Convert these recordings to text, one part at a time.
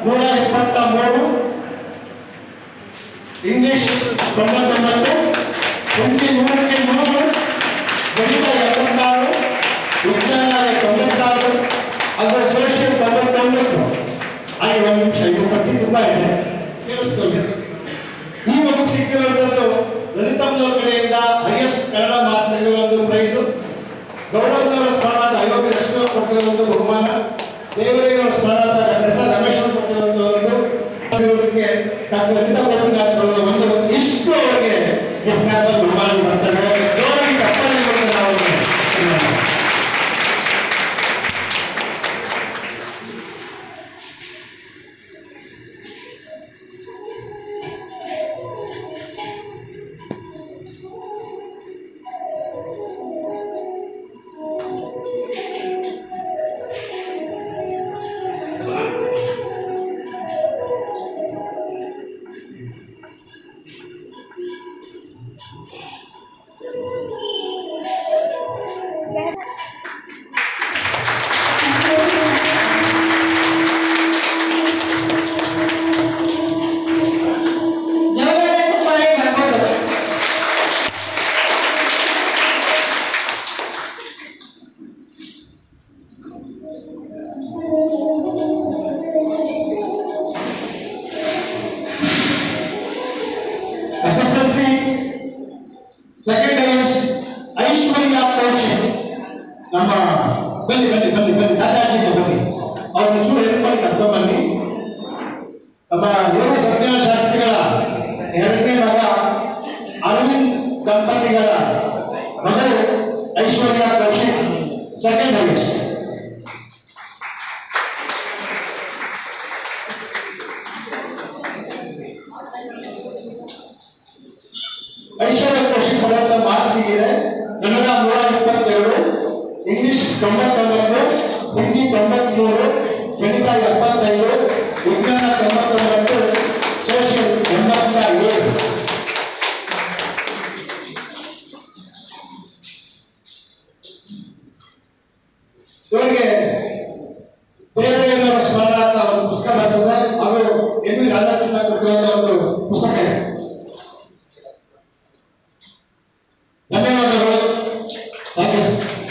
ನೂರ ಇಪ್ಪತ್ತ ಮೂರು ಇಂಗ್ಲಿಷ್ ತೊಂಬತ್ತೊಂಬತ್ತು ಹಿಂದಿ ನೂರಕ್ಕೆ ನೂರು ಗಣಿತ ಎಪ್ಪತ್ತಾರು ವಿಜ್ಞಾನ ತೊಂಬತ್ತಾರು ಅದು ಸೋಷಿಯಲ್ ತೊಂಬತ್ತೊಂಬತ್ತು ಹಾಗೆ ಒಂದು ನಿಮಿಷ ಇದು ಪಟ್ಟಿ ತುಂಬಾ ಇದೆ ಕೇಳಿಸ್ಕೊಳ್ಳಿ ಈ ಮಗು ಸಿಕ್ಕಿರುವಂಥದ್ದು ಲಲಿತಮ್ಮನವ್ರ ಕಡೆಯಿಂದ ಹೈಯೆಸ್ಟ್ ಕನ್ನಡ ಮಾಸ್ಟರ್ಗೆ ಒಂದು ಪ್ರೈಸು ಗೌರವನವರ ಸ್ಥಾನದ ಅಯೋಗ್ಯ ಲಕ್ಷ್ಮಣ ಕೊಡ್ತಿರೋ ಒಂದು ಬಹುಮಾನ ದೇವರಿಯವರ ಸ್ಥಾನದ ಡಾಕ್ಟರ್ ಎಸ್ ಆರ್ ರಮೇಶ್ ಅವರು ಕೊಡ್ತಿರುವಂತ ಒಂದು ಇರೋದಕ್ಕೆ ಡಾಕ್ಟರ್ ಲಲಿತಾ ಗೋವಿಂದ ಒಂದು ಇಷ್ಟು ಅವರಿಗೆ ಗಿಫ್ಟ್ ಹ್ಯಾಂಪರ್ ಬಹುಮಾನ ಬರ್ತದೆ ಜೋರಾಗಿ ಚಪ್ಪಾಳೆ ಕೊಡ್ತಾರೆ ನಾವು ಅವ್ರಿಗೆ. ಜೋರಾಗಿ ಚಪ್ಪಾಳೆ ಮಾಡ್ಬೋದು ಎಸ್ಎಸ್ಎಲ್ಸಿ ಸೆಕೆಂಡ್ ಇಯರ್ಸ್ ಐಶ್ವರ್ಯ ಕೋಚ್ ನಮ್ಮ ಬನ್ನಿ ಬನ್ನಿ ಬನ್ನಿ ಬನ್ನಿ ದಾದಾಜಿಗೆ ಬನ್ನಿ ಅವ್ರನ್ನ ಚೂರು ಹೆಲ್ಪ್ ಮಾಡಿ ಕರ್ಕೊಂಡು ಬನ್ನಿ ನಮ್ಮ ದೇವ ಸತ್ಯನಾರಾಯಣ ಶಾಸ್ತ್ರಿಗಳ ಎರಡನೇ ಮಗ ಅರವಿಂದ್ ದಂಪತಿಗಳ ಮಗಳು ಐಶ್ವರ್ಯ ಕೌಶಿಕ್ ಸೆಕೆಂಡ್ ಇಯರ್ಸ್ ಐಶ್ವರ್ಯ ಕೌಶಿಕ್ ಪಡೆದ ಮಾರ್ಕ್ಸ್ ಹೀಗಿದೆ ಕನ್ನಡ ನೂರ ಇಪ್ಪತ್ತೆರಡು ಇಂಗ್ಲಿಷ್ ತೊಂಬತ್ತೊಂಬತ್ತು ಹಿಂದಿ ತೊಂಬತ್ಮೂರು ಗಣಿತ ಎಪ್ಪತ್ತೈದು ವಿಜ್ಞಾನ ತೊಂಬತ್ತೊಂಬತ್ತು ಸೋಷಿಯಲ್ ಎಂಬತ್ತ ಏಳು ಇವರಿಗೆ ದೇವರೇಂದ್ರ ಸ್ಮರಣಾರ್ಥ ಒಂದು ಪುಸ್ತಕ ಬರ್ತದೆ ಅದು ಎನ್ ವಿ ರಾಧಾಕೃಷ್ಣ ಕೊಟ್ಟಿರುವಂತಹ ಒಂದು ಪುಸ್ತಕ ಇದೆ ಧನ್ಯವಾದಗಳು thank you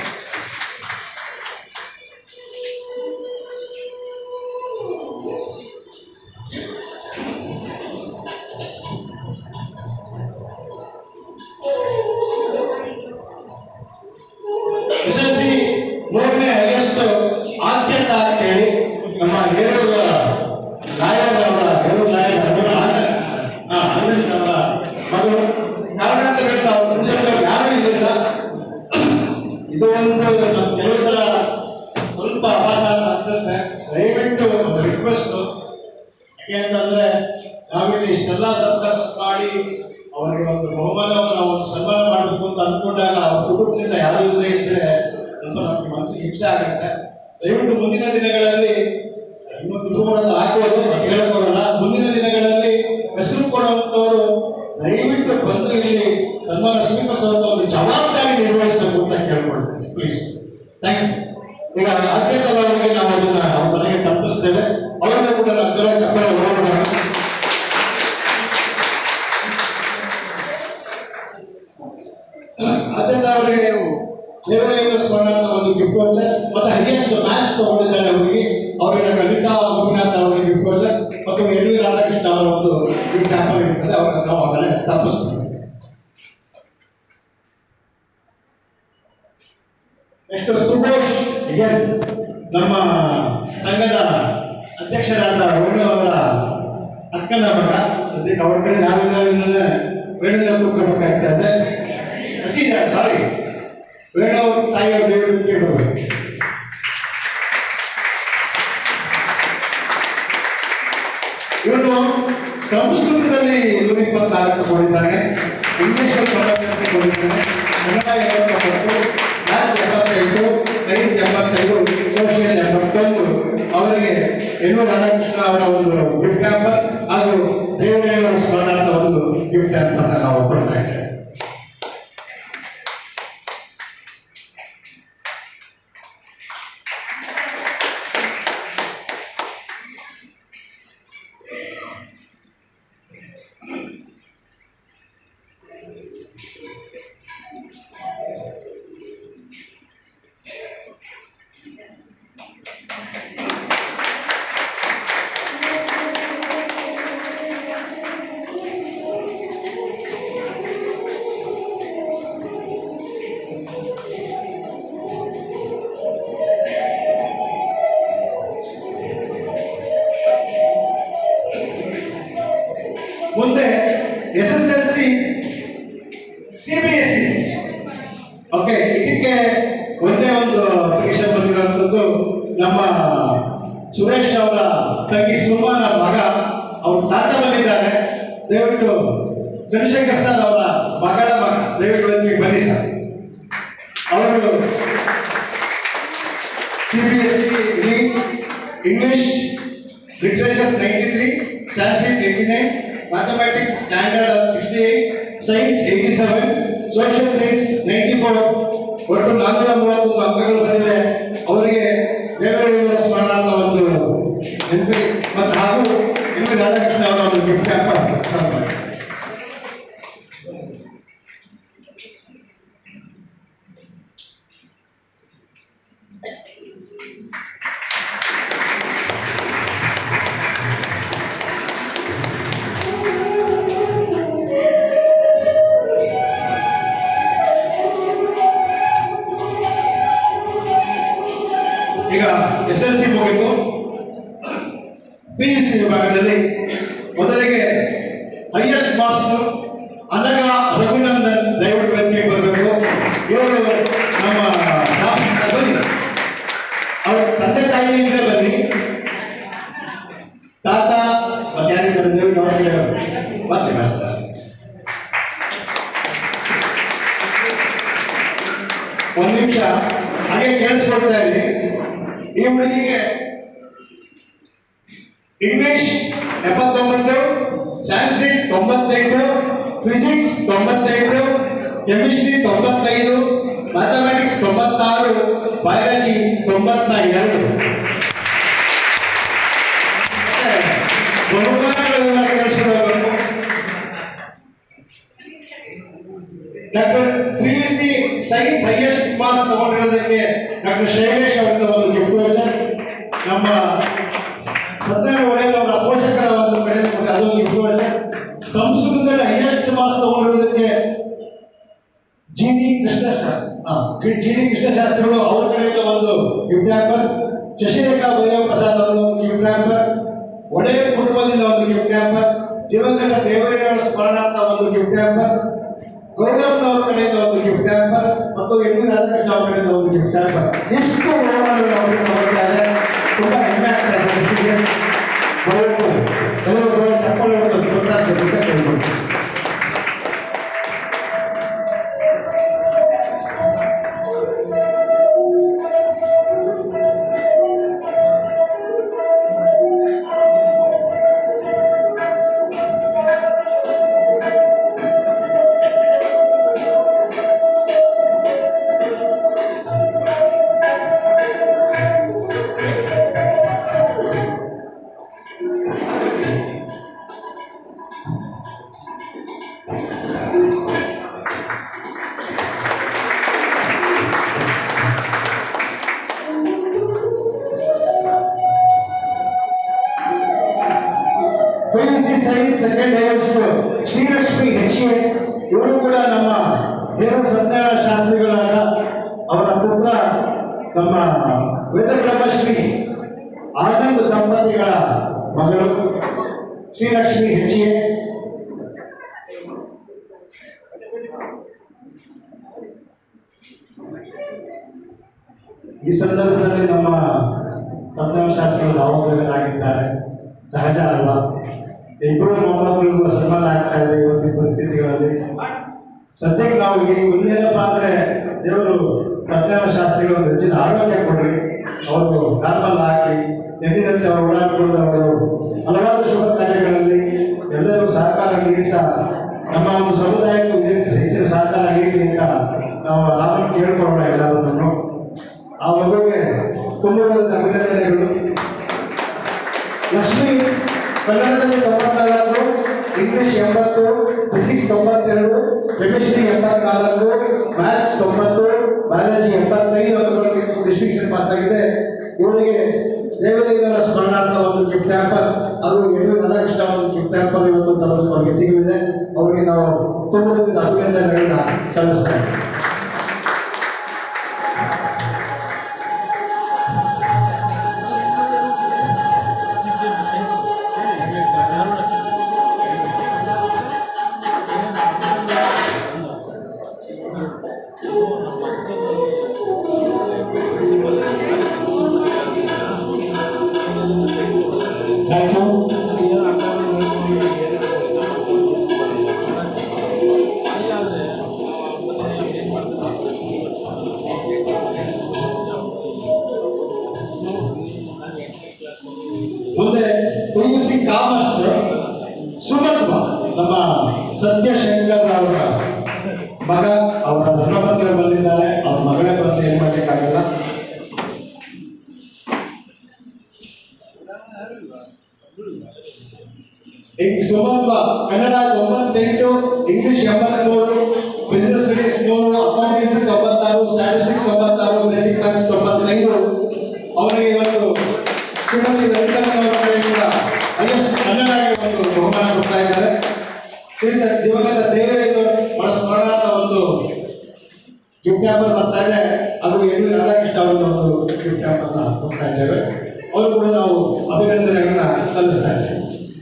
S L C ಮೂರನೇ ಹೈಯೆಸ್ಟ್ ಆದ್ಯತ ಅಂತ ಹೇಳಿ ನಮ್ಮ ಹೇರೂರ ನಾಯರ್ ಅವರ ಹೇರೂರು ನಾಯರ್ ಅವರ ಆನಂದ್ ಆ, ಆನಂದ್ ಅವರ ಮಗಳು ಕಾರಣಾಂತರಗಳಿಂದ ಅವ್ರ ಕುಟುಂಬದವ್ರು ಯಾರೂ ಇರಲಿಲ್ಲ ಇದು ಒಂದು ನಮ್ಮ ಕೆಲವು ಸಲ ಸ್ವಲ್ಪ ಅಭಾಸ ಅಂತ ಅನ್ಸುತ್ತೆ ದಯವಿಟ್ಟು ಒಂದು ರಿಕ್ವೆಸ್ಟ್ ಯಾಕೆ ಅಂತಂದ್ರೆ ನಾವಿಲ್ಲಿ ಇಷ್ಟೆಲ್ಲ ಸರ್ಕಸ್ ಮಾಡಿ ಅವರಿಗೆ ಒಂದು ಬಹುಮಾನವನ್ನು ನಾವು ಒಂದು ಸನ್ಮಾನ ಮಾಡಬೇಕು ಅಂತ ಅನ್ಕೊಂಡಾಗ ಅವ್ರ ಕುಟುಂಬದಿಂದ ಯಾರು ಇಲ್ಲದೆ ಇದ್ರೆ ಸ್ವಲ್ಪ ನಮಗೆ ಮನಸ್ಸಿಗೆ ಹಿಂಸೆ ಆಗುತ್ತೆ ದಯವಿಟ್ಟು ಮುಂದಿನ ದಿನಗಳಲ್ಲಿ ಇನ್ನೊಂದು ದೂರದ ಹಾಕೋದು ಹೇಳಕ್ ಬರಲ್ಲ ಮುಂದಿನ ದಿನಗಳಲ್ಲಿ ಹೆಸರು ಕೊಡುವಂತವರು ದಯವಿಟ್ಟು ಬಂದು ಇಲ್ಲಿ ಸನ್ಮಾನ ಸ್ವೀಕರಿಸುವಂತ ಒಂದು ಜವಾಬ್ದಾರಿ ನಿರ್ವಹಿಸಬೇಕು ಅಂತ ಕೇಳ್ಕೊಳ್ತೇನೆ ಪ್ಲೀಸ್ ಥ್ಯಾಂಕ್ ಯು ಈಗ ಅತ್ಯಂತವಾಗಿ ನಾವು ಅದನ್ನ ಅವ್ರ ಮನೆಗೆ ತಪ್ಪಿಸ್ತೇವೆ ಅವರಿಗೆ ಕೂಡ ನಾವು ಜೋರ ಚಪ್ಪಲ ಹೊರಡೋಣ ಅತ್ಯಂತ ಅವರಿಗೆ ದೇವರಾಯನ ಸ್ಮರಣಾರ್ಥ ಒಂದು ಗಿಫ್ಟ್ ವೋಚರ್ ಮತ್ತೆ ಹೈಯೆಸ್ಟ್ ಮ್ಯಾಥ್ಸ್ ತಗೊಂಡಿದ್ದಾರೆ ಅವರಿಗೆ ಅವರಿಗೆ ಲಲಿತಾ ಗೋಪಿನಾಥ್ ಅವರಿಗೆ ಗಿಫ್ಟ್ ವೋಚರ್ ಮತ್ತು ಎನ್ ವಿ ರಾಧಾಕೃಷ್ಣ ಅವರ ಒಂದು ಗಿಫ್ಟ್ ಹ್ಯಾಂಪರ್ ಇರ್ತದೆ ಅವರನ್ನು ನಾವು ಆಮೇಲೆ ತಪ್ಪಿಸ್ತೀವಿ ನೆಕ್ಸ್ಟ್ ಸುಭೋಷ್ ಎನ್ ನಮ್ಮ ಸಂಘದ ಅಧ್ಯಕ್ಷರಾದ ವೇಣು ಅವರ ಅಕ್ಕನ ಮಗ ಸದ್ಯಕ್ಕೆ ಅವ್ರ ಕಡೆ ಯಾವಿಲ್ಲ ವೇಣುವಿನ ಕೂತ್ಕೋಬೇಕಾಗ್ತದೆ ಅಜ್ಜಿ ಸಾರಿ ವೇಣು ಅವ್ರ ತಾಯಿಯವ್ರ ದೇವರ ಬಿಟ್ಟಿಗೆ ಬರ್ಬೇಕು ಇವನು ಸಂಸ್ಕೃತದಲ್ಲಿ ನೂರ ಇಪ್ಪತ್ತಾರು ತಗೊಂಡಿದ್ದಾನೆ ಇಂಗ್ಲಿಷ್ ಅಲ್ಲಿ ತೊಂಬತ್ತೆಂಟು ತಗೊಂಡಿದ್ದಾನೆ ಕನ್ನಡ ಎಂಬತ್ತೊಂಬತ್ತು ಮ್ಯಾಥ್ಸ್ ಎಂಬತ್ತೈದು ಸೈನ್ಸ್ ಎಂಬತ್ತೈದು ಸೋಷಿಯಲ್ ಎಂಬತ್ತೊಂದು ಅವರಿಗೆ ಎನ್ ರಾಧಾಕೃಷ್ಣ ಅವರ ಒಂದು ಗಿಫ್ಟ್ ಹ್ಯಾಂಪರ್ ಹಾಗೂ ದೇವರೇವರ ಸ್ಮರಣಾರ್ಥ ಒಂದು ಗಿಫ್ಟ್ ಹ್ಯಾಂಪರ್ ನಾವು ಕೊಡ್ತಾ ಇದ್ದೇವೆ ಮುಂದೆ S S L C C B S C okay ಇದಕ್ಕೆ ಒಂದೇ ಒಂದು ಅಪ್ಲಿಕೇಶನ್ ಬಂದಿರುವಂಥದ್ದು ನಮ್ಮ ಸುರೇಶ್ ಅವರ ತಂಗಿ ಸುಮನ ಮಗ ಅವ್ರ ತಾತ ಬಂದಿದ್ದಾರೆ ದಯವಿಟ್ಟು ಚಂದ್ರಶೇಖರ್ ಸರ್ ಅವರ ಮಗಳ ಮಗ ದಯವಿಟ್ಟು ವೇದಿಕೆಗೆ ಬನ್ನಿ ಸರ್ ಅವರು C B S C English literature ninety three Sanskrit eighty nine mathematics standard sixty eight science eighty seven social science ninety four ಒಟ್ಟು ನಾನ್ನೂರ ಮೂವತ್ತೊಂದು ಅಂಕಗಳು ಬಂದಿದೆ ಅವರಿಗೆ ದೇವರ ಸ್ಮರಣಾರ್ಥ ಒಂದು ನೆನಪಿ ಮತ್ತು ಹಾಗೂ ಎಂ ವಿ ರಾಧಾಕೃಷ್ಣ ಅವರ ಒಂದು ಗಿಫ್ಟ್ ಹ್ಯಾಂಪರ್ ಈಗ ಎಸ್ ಎಲ್ ಸಿ ಮುಗಿತು ಪಿ ಯು ಸಿ ವಿಭಾಗದಲ್ಲಿ ಮೊದಲಿಗೆ ಹೈಯೆಸ್ಟ್ ಮಾರ್ಕ್ಸ್ ಅನಗ ರಘುನಂದನ್ ದಯವಿಟ್ಟು ವೇದಿಕೆಗೆ ಬರಬೇಕು ಇವರು ನಮ್ಮ ರಾಮ್- ಬನ್ನಿ ಅವ್ರ ತಂದೆ ತಾಯಿಯಿಂದ ಬನ್ನಿ ತಾತ ಮತ್ತೆ ಯಾರಿದ್ದಾರೆ ದಯವಿಟ್ಟು ಅವ್ರಿಗೆ ಬರ್ಲಿ ಬರ್ಲಿ ಒಂದು ನಿಮಿಷ ಹಾಗೆ ಕೇಳಿಸ್ಕೊಳ್ತಾ ಇರಿ ಈ ಹುಡುಗಿಗೆ ಇಂಗ್ಲಿಷ್ ಎಪ್ಪತ್ತೊಂಬತ್ತು ಸಂಸ್ಕೃತ್ ತೊಂಬತ್ತೈದು ಫಿಸಿಕ್ಸ್ ತೊಂಬತ್ತೈದು ಕೆಮಿಸ್ಟ್ರಿ ತೊಂಬತ್ತೈದು ಮ್ಯಾಥಮೆಟಿಕ್ಸ್ ತೊಂಬತ್ತಾರು ಬಯಾಲಜಿ ತೊಂಬತ್ತ ಎರಡು ಬಹುಮಾನಗಳನ್ನು ಕೇಳಿಸ್ಕೊಳ್ಬೇಕು doctor P U C science highest marks ತಗೊಂಡಿರೋದಕ್ಕೆ ಡಾಕ್ಟರ್ ಶೈಲೇಶ್ ಅವರಿಂದ ಒಂದು ಗಿಫ್ಟ್ ವೋಚರ್ ನಮ್ಮ ಸತ್ಯನಾರಾಯಣ ಒಡೆಯರ್ ಅವರ ಪೋಷಕರ ಒಂದು ಕಡೆಯಿಂದ ಕೊಟ್ಟೆ ಅದೊಂದು ಗಿಫ್ಟ್ ವೋಚರ್ ಸಂಸ್ಕೃತದಲ್ಲಿ ಹೈಯೆಸ್ಟ್ ಮಾರ್ಕ್ಸ್ ತಗೊಂಡಿರೋದಕ್ಕೆ ಜಿ ಡಿ ಕೃಷ್ಣಶಾಸ್ತ್ರಿ ಹಾ ಜಿ ಡಿ ಕೃಷ್ಣಶಾಸ್ತ್ರಿಗಳು ಅವರ ಕಡೆಯಿಂದ ಒಂದು ಗಿಫ್ಟ್ ಹ್ಯಾಂಪರ್ ಶಶಿರೇಖಾ ಭೈರವ ಪ್ರಸಾದ್ ಅವರ ಒಂದು ಗಿಫ್ಟ್ ಹ್ಯಾಂಪರ್ ಒಡೆಯರ್ ಕುಟುಂಬದಿಂದ ಒಂದು ಗಿಫ್ಟ್ ಹ್ಯಾಂಪರ್ ದಿವಂಗತ ದೇವರೇಗೌಡ ಸ್ಮರಣಾರ್ಥ ಒಂದು ಗಿಫ್ಟ್ ಹ್ಯಾಂಪರ್ ಗೌರವ್ನವರ ಕಡೆಯಿಂದ ಒಂದು ಗಿಫ್ಟ್ ಹ್ಯಾಂಪರ್ ಮತ್ತು ಎಂ ವಿ ರಾಧಾಕೃಷ್ಣ ಅವರ ಕಡೆಯಿಂದ ಒಂದು ಗಿಫ್ಟ್ ಹ್ಯಾಂಪರ್ ಎಷ್ಟು ಬಹುಮಾನಗಳು ಅವರಿಗೆ ತಗೊಳ್ತಾರೆ ತುಂಬಾ ಹೆಮ್ಮೆ ಆಗ್ತಾ ಇದೆ ಮನಸ್ಸಿಗೆ. ದಯವಿಟ್ಟು ಎಲ್ಲರೂ ಜೋರಾಗಿ ಚಪ್ಪಾಳೆ ಹೊಡೆದು ಪ್ರೋತ್ಸಾಹಿಸಬೇಕು ಅಂತ ಕೇಳ್ಕೊಳ್ತೀನಿ. PUC science second years Shrilakshmi H A ಇವರು ಕೂಡ ನಮ್ಮ ದೇವ ಸತ್ಯನಾರಾಯಣ ಶಾಸ್ತ್ರಿಗಳಾದ ಅವರ ಪುತ್ರ ನಮ್ಮ ವೇದಬ್ರಹ್ಮ ಶ್ರೀ ಆನಂದ್ ದಂಪತಿಗಳ ಮಗಳು ಶ್ರೀಲಕ್ಷ್ಮಿ ಹೆಚ್ಎ ಈ ಸಂದರ್ಭದಲ್ಲಿ ನಮ್ಮ ಸತ್ಯನಾರಾಯಣ ಶಾಸ್ತ್ರಿಗಳು ಭಾವೋದ್ವೇಗರಾಗಿದ್ದಾರೆ ಸಹಜ ಅಲ್ವಾ ಇಬ್ಬರು ಮೊಮ್ಮಕ್ಕಳಿಗೂ ಸನ್ಮಾನ ಆಗ್ತಾ ಇದೆ ಇವತ್ತಿನ ಪರಿಸ್ಥಿತಿಗಳಲ್ಲಿ ಸದ್ಯಕ್ಕೆ ನಾವು ಈ ಒಂದೇನಪ್ಪ ಅಂದ್ರೆ ದೇವರು ಸತ್ಯನಾರಾಯಣ ಶಾಸ್ತ್ರಿಗಳು ಒಂದು ಹೆಚ್ಚಿನ ಆರೋಗ್ಯ ಕೊಡ್ರಿ ಅವರು ನಾರ್ಮಲ್ ಹಾಕಿ ಎಂದಿನಂತೆ ಅವರು ಓಡಾಡಿಕೊಂಡು ಅವರು ಹಲವಾರು ಶುಭ ಕಾರ್ಯಗಳಲ್ಲಿ ಎಲ್ಲರಿಗೂ ಸಹಕಾರ ನೀಡ್ತಾ ನಮ್ಮ ಒಂದು ಸಮುದಾಯಕ್ಕೆ ಒಂದು ಹೆಚ್ಚು- ಹೆಚ್ಚಿನ ಸಹಕಾರ ನೀಡಿ ಅಂತ ನಾವು ರಾಮನ್ ಕೇಳ್ಕೊಳ್ಳೋಣ ಎಲ್ಲರನ್ನು ಆ ಮಗುವಿಗೆ ತುಂಬ ಅಭಿನಂದನೆಗಳು ಲಕ್ಷ್ಮಿ ಕನ್ನಡದಲ್ಲಿ ತೊಂಬತ್ನಾಲ್ಕು ಇಂಗ್ಲಿಷ್ ಎಂಬತ್ತು ಫಿಸಿಕ್ಸ್ ತೊಂಬತ್ತೆರಡು ಕೆಮಿಸ್ಟ್ರಿ ಎಂಬತ್ನಾಲ್ಕು ಮ್ಯಾಥ್ಸ್ ತೊಂಬತ್ತು ಬಯಾಲಜಿ ಎಂಬತ್ತೈದು ಅಂಕಗಳಿಗೆ ಡಿಸ್ಟಿಂಕ್ಷನ್ ಪಾಸ್ ಆಗಿದೆ ಇವರಿಗೆ ದೇವಲಿಂಗನ ಸ್ಮರಣಾರ್ಥ ಒಂದು ಗಿಫ್ಟ್ ಹ್ಯಾಂಪರ್ ಅದು ಎಂ ವಿ ರಾಧಾಕೃಷ್ಣ ಒಂದು ಗಿಫ್ಟ್ ಹ್ಯಾಂಪರ್ ಇವತ್ತು ತರೋದು ಅವರಿಗೆ ಸಿಗಲಿದೆ ಅವರಿಗೆ ನಾವು ತುಂಬ ಅಭಿನಂದನೆಗಳನ್ನ ಸಲ್ಲಿಸ್ತಾ ಇದ್ದೀವಿ ಕಾಮರ್ಸ್ ಸುಮಧ್ವ ನಮ್ಮ ಸತ್ಯಶಂಕರ್ ಅವರ ಮಗ ಅವರ ಧರ್ಮಪತ್ರ ಬಂದಿದ್ದಾರೆ ಅವ್ರ ಮಗಳೇ ಬಂದು ಏನ್ ಮಾಡ್ಲಿಕ್ಕಾಗಲ್ಲ ಈಗ ಸುಮಧ್ವ ಕನ್ನಡ ತೊಂಬತ್ತೆಂಟು ಇಂಗ್ಲಿಷ್ ಎಂಬತ್ಮೂರು ಬಿಸಿನೆಸ್ ಸ್ಟಡೀಸ್ ನೂರು ಅಕೌಂಟೆನ್ಸಿ ತೊಂಬತ್ತಾರು ಸ್ಟ್ಯಾಟಿಸ್ಟಿಕ್ಸ್ ತೊಂಬತ್ತಾರು ಬೇಸಿಕ್ ಮ್ಯಾಥ್ಸ್ ತೊಂಬತ್ತೈದು ಅವರಿಗೆ ಇವತ್ತು ಶ್ರೀಮತಿ ಲಲಿತಮ್ಮನವರ ಕಡೆಯಿಂದ ಹೈಯೆಸ್ಟ್ ಕನ್ನಡಗೆ ಒಂದು ಬಹುಮಾನ ಕೊಡ್ತಾ ಇದ್ದಾರೆ ಶ್ರೀಯುತ ದಿವಂಗತ ದೇವರೇಂದ್ರ ಅವರ ಸ್ಮರಣಾರ್ಥ ಒಂದು ಗಿಫ್ಟ್ ಹ್ಯಾಂಪರ್ ಬರ್ತಾ ಇದೆ ಅದು ಎನ್ ವಿ ರಾಧಾಕೃಷ್ಣ ಅವರ ಒಂದು ಗಿಫ್ಟ್ ಹ್ಯಾಂಪರ್ನ ಕೊಡ್ತಾ ಇದ್ದೇವೆ ಅವರು ಕೂಡ ನಾವು ಅಭಿನಂದನೆಗಳನ್ನ ಸಲ್ಲಿಸ್ತಾ ಇದ್ದೇವೆ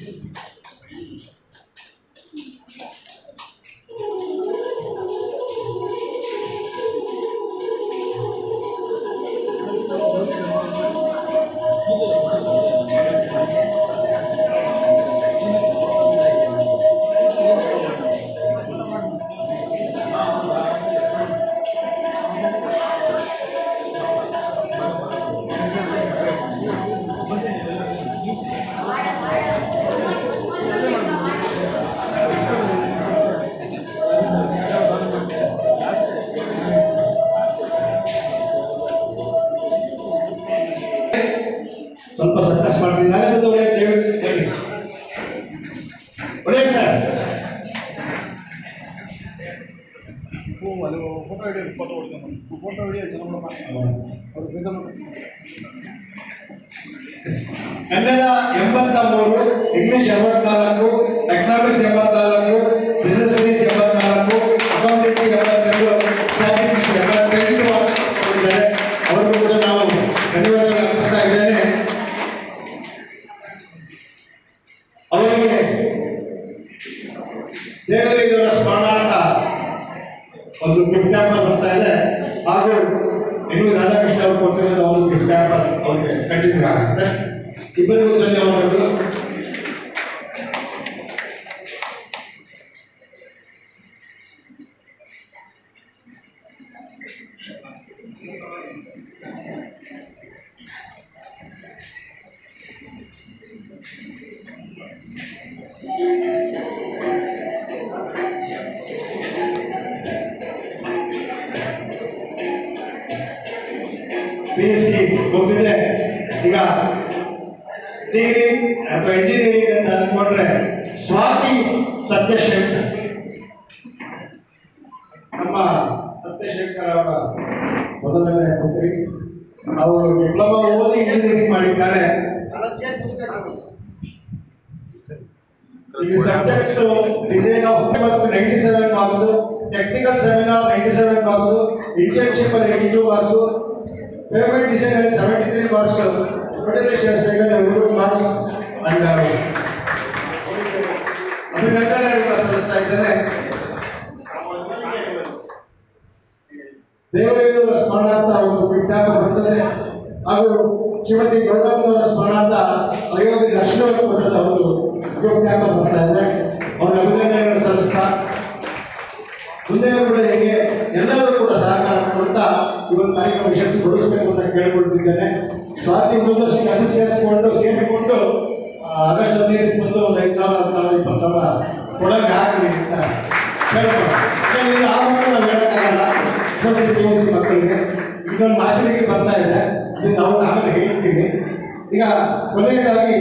ಸ್ವಲ್ಪ ಸರ್ಕಸ್ ಮಾಡ್ತಿದ್ದಾರೆ ಅದು ಒಳ್ಳೆ ದಯವಿಟ್ಟು ಹೇಳಿ ಒಳ್ಳೆ ಸರ್ ಅದು ಫೋಟೋ ಹಿಡಿಯೋದು ಫೋಟೋ ಹೊಡ್ಕೊಂಡು ಫೋಟೋ ಹಿಡಿಯೋದು ನೋಡಮ್ಮ ಅವ್ರು ಬೇಗ ನೋಡಿ ಕನ್ನಡ ಎಂಬತ್ತ ಮೂರು ಇಂಗ್ಲಿಷ್ ಎಂಬತ್ನಾಲ್ಕು ಎಕನಾಮಿಕ್ಸ್ ಎಂಬತ್ನಾಲ್ಕು ಬಿಸಿನೆಸ್ ಸ್ಟಡೀಸ್ ಎಂಬತ್ನಾಲ್ಕು ಅಕೌಂಟೆನ್ಸಿ ಎಂಬತ್ತೆರಡು ಸ್ಟ್ಯಾಟಿಸ್ಟಿಕ್ಸ್ ಎಂಬತ್ತೆಂಟು ಕೊಟ್ಟಿದ್ದಾರೆ ಅವರಿಗೂ ಕೂಡ ನಾವು ಧನ್ಯವಾದಗಳು ಅರ್ಪಿಸ್ತಾ ಇದ್ದೇನೆ ಅವರಿಗೆ ದೇವರಿದವರ ಸ್ಮರಣಾರ್ಥ ಒಂದು ಗಿಫ್ಟ್ ಹ್ಯಾಂಪರ್ ಬರ್ತಾ ಇದೆ ಹಾಗೂ ಇನ್ನು ರಾಧಾಕೃಷ್ಣ ಅವರು ಕೊಡ್ತಿರೋದು ಒಂದು ಗಿಫ್ಟ್ ಹ್ಯಾಂಪರ್ ಅವರಿಗೆ ಕಂಟಿನ್ಯೂ ಆಗುತ್ತೆ ಇಬ್ಬರಿಗೂ ಧನ್ಯವಾದಗಳು ಪಿ ಎಸ್ ಸಿ ಮುಗಿದಿದೆ ಈಗ ಡಿಗ್ರಿ ಅಥವಾ ಇಂಜಿನಿಯರಿಂಗ್ ಅಂತ ಅಂದ್ಕೊಂಡ್ರೆ ಸ್ವಾತಿ ಸತ್ಯಶೇಖರ್ ನಮ್ಮ ಸತ್ಯಶೇಖರ್ ಅವರ ಮೊದಲನೇ ಪುತ್ರಿ ಅವರು ಡಿಪ್ಲೊಮಾ ಓದಿ ಇಂಜಿನಿಯರಿಂಗ್ ಮಾಡಿದ್ದಾರೆ ಈ subjects design of ninety seven marks technical seminar ninety seven marks internship ಅಲ್ಲಿ eighty two marks payment design ಅಲ್ಲಿ seventy three marks marks and ಅಭಿನಂದನೆಗಳನ್ನ ಸಲ್ಲಿಸ್ತಾ ಇದ್ದೇನೆ ದೇವರೇಂದ್ರ ಸ್ಮರಣಾರ್ಥ ಒಂದು ಗಿಫ್ಟ್ ಬರ್ತದೆ ಹಾಗೂ ಶ್ರೀಮತಿ ಗೌರಮ್ಮನವರ ಸ್ಮರಣಾರ್ಥ ಅಯೋಗ್ಯ ಲಕ್ಷ್ಮಣ ಕೊಟ್ಟದ ಒಂದು ಗಿಫ್ಟ್ ಹ್ಯಾಂಪರ್ ಬರ್ತಾ ಇದೆ ಅವರ ಅಭಿನಂದನೆಗಳನ್ನು ಸಲ್ಲಿಸ್ತಾ ಮುಂದೆ ಕೂಡ ಹೇಗೆ ಎಲ್ಲರೂ ಕೂಡ ಸಹಕಾರ ಕೊಡ್ತಾ ಈ ಒಂದು ಕಾರ್ಯಕ್ರಮ ಯಶಸ್ವಿಗೊಳಿಸಬೇಕು ಅಂತ ಕೇಳ್ಕೊಳ್ತಿದ್ದೇನೆ ಸ್ವಾತಿ ಮುಂದಷ್ಟು ಕೆಲಸ ಸೇರಿಸಿಕೊಂಡು ಸೇರಿಕೊಂಡು ಆ, ಆಗಸ್ಟ್ ಹದಿನೈದು ಬಂದು ಒಂದು ಐದು ಸಾವಿರ ಹತ್ತು ಸಾವಿರ ಇಪ್ಪತ್ತು ಸಾವಿರ ಕೊಡೋಕೆ ಆಗಲಿ ಅಂತ ಕೇಳ್ಕೊಂಡು ಯಾಕಂದ್ರೆ ಆ ಮಕ್ಕಳು ನಾವು ಹೇಳೋಕ್ಕಾಗಲ್ಲ ಸೊಸೈಟಿ ಪಿ ಯು ಸಿ ಮಕ್ಕಳಿಗೆ ಇನ್ನೊಂದು ಮಾತಿಗೆ ಬರ್ತಾ ಇದೆ ಅದನ್ನ ನಾವು ಆಮೇಲೆ ಹೇಳ್ತೀನಿ ಈಗ ಕೊನೆಯದಾಗಿ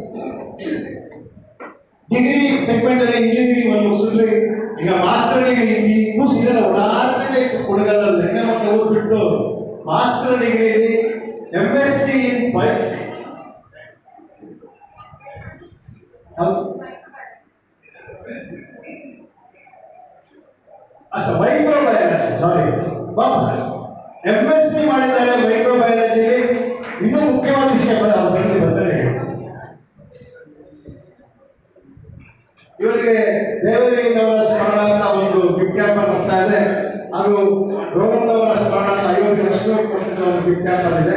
ಡಿಗ್ರಿ ಸೆಗ್ಮೆಂಟ್ ಅಲ್ಲಿ ಇಂಜಿನಿಯರಿಂಗ್ ಒಂದು ಮುಗಿಸಿದ್ವಿ ಈಗ ಮಾಸ್ಟರ್ ಡಿಗ್ರಿ ಈ ಮುಗಿಸಿದ್ರೆ ಓಡಾಡ್ಕೊಂಡೆ ಹುಡುಗಲ್ಲ ನೆನ್ನೆ ಮತ್ತೆ ಓದ್ಬಿಟ್ಟು master degree M S C in by ಅಸ microbiology sorry M S C ಮಾಡಿದ್ದಾರೆ ಮೈಕ್ರೋಬಯಾಲಜಿಲಿ ಇನ್ನೂ ಮುಖ್ಯವಾದ ವಿಷಯ ಕೂಡ ಅವ್ರು ಬಂದು ಬಂದರೆ ಇವರಿಗೆ ದೇವರಿಯವರ ಸ್ಮರಣಾರ್ಥ ಒಂದು ಗಿಫ್ಟ್ ಹ್ಯಾಂಪರ್ ಬರ್ತಾ ಇದೆ ಹಾಗೂ ಗೌರವನವರ ಸ್ಮರಣಾರ್ಥ ಐವತ್ತು ಲಕ್ಷ ಕೊಟ್ಟಿದ್ದ ಒಂದು ಗಿಫ್ಟ್ ಹ್ಯಾಂಪರ್ ಇದೆ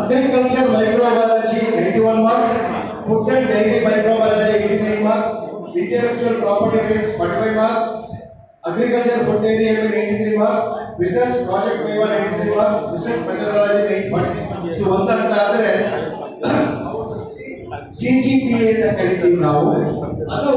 Agriculture microbiology 81 marks, food and dairy microbiology 89 marks, intellectual property rights 45 marks, agriculture food area 83 marks, research project Viva 93 marks, research methodology 8 marks. ಇದು ಒಂದಂತ ಆದ್ರೆ ಸಿ ಜಿ ಪಿ ಅಂತ ಕರಿತೀವಿ ನಾವು ಅದು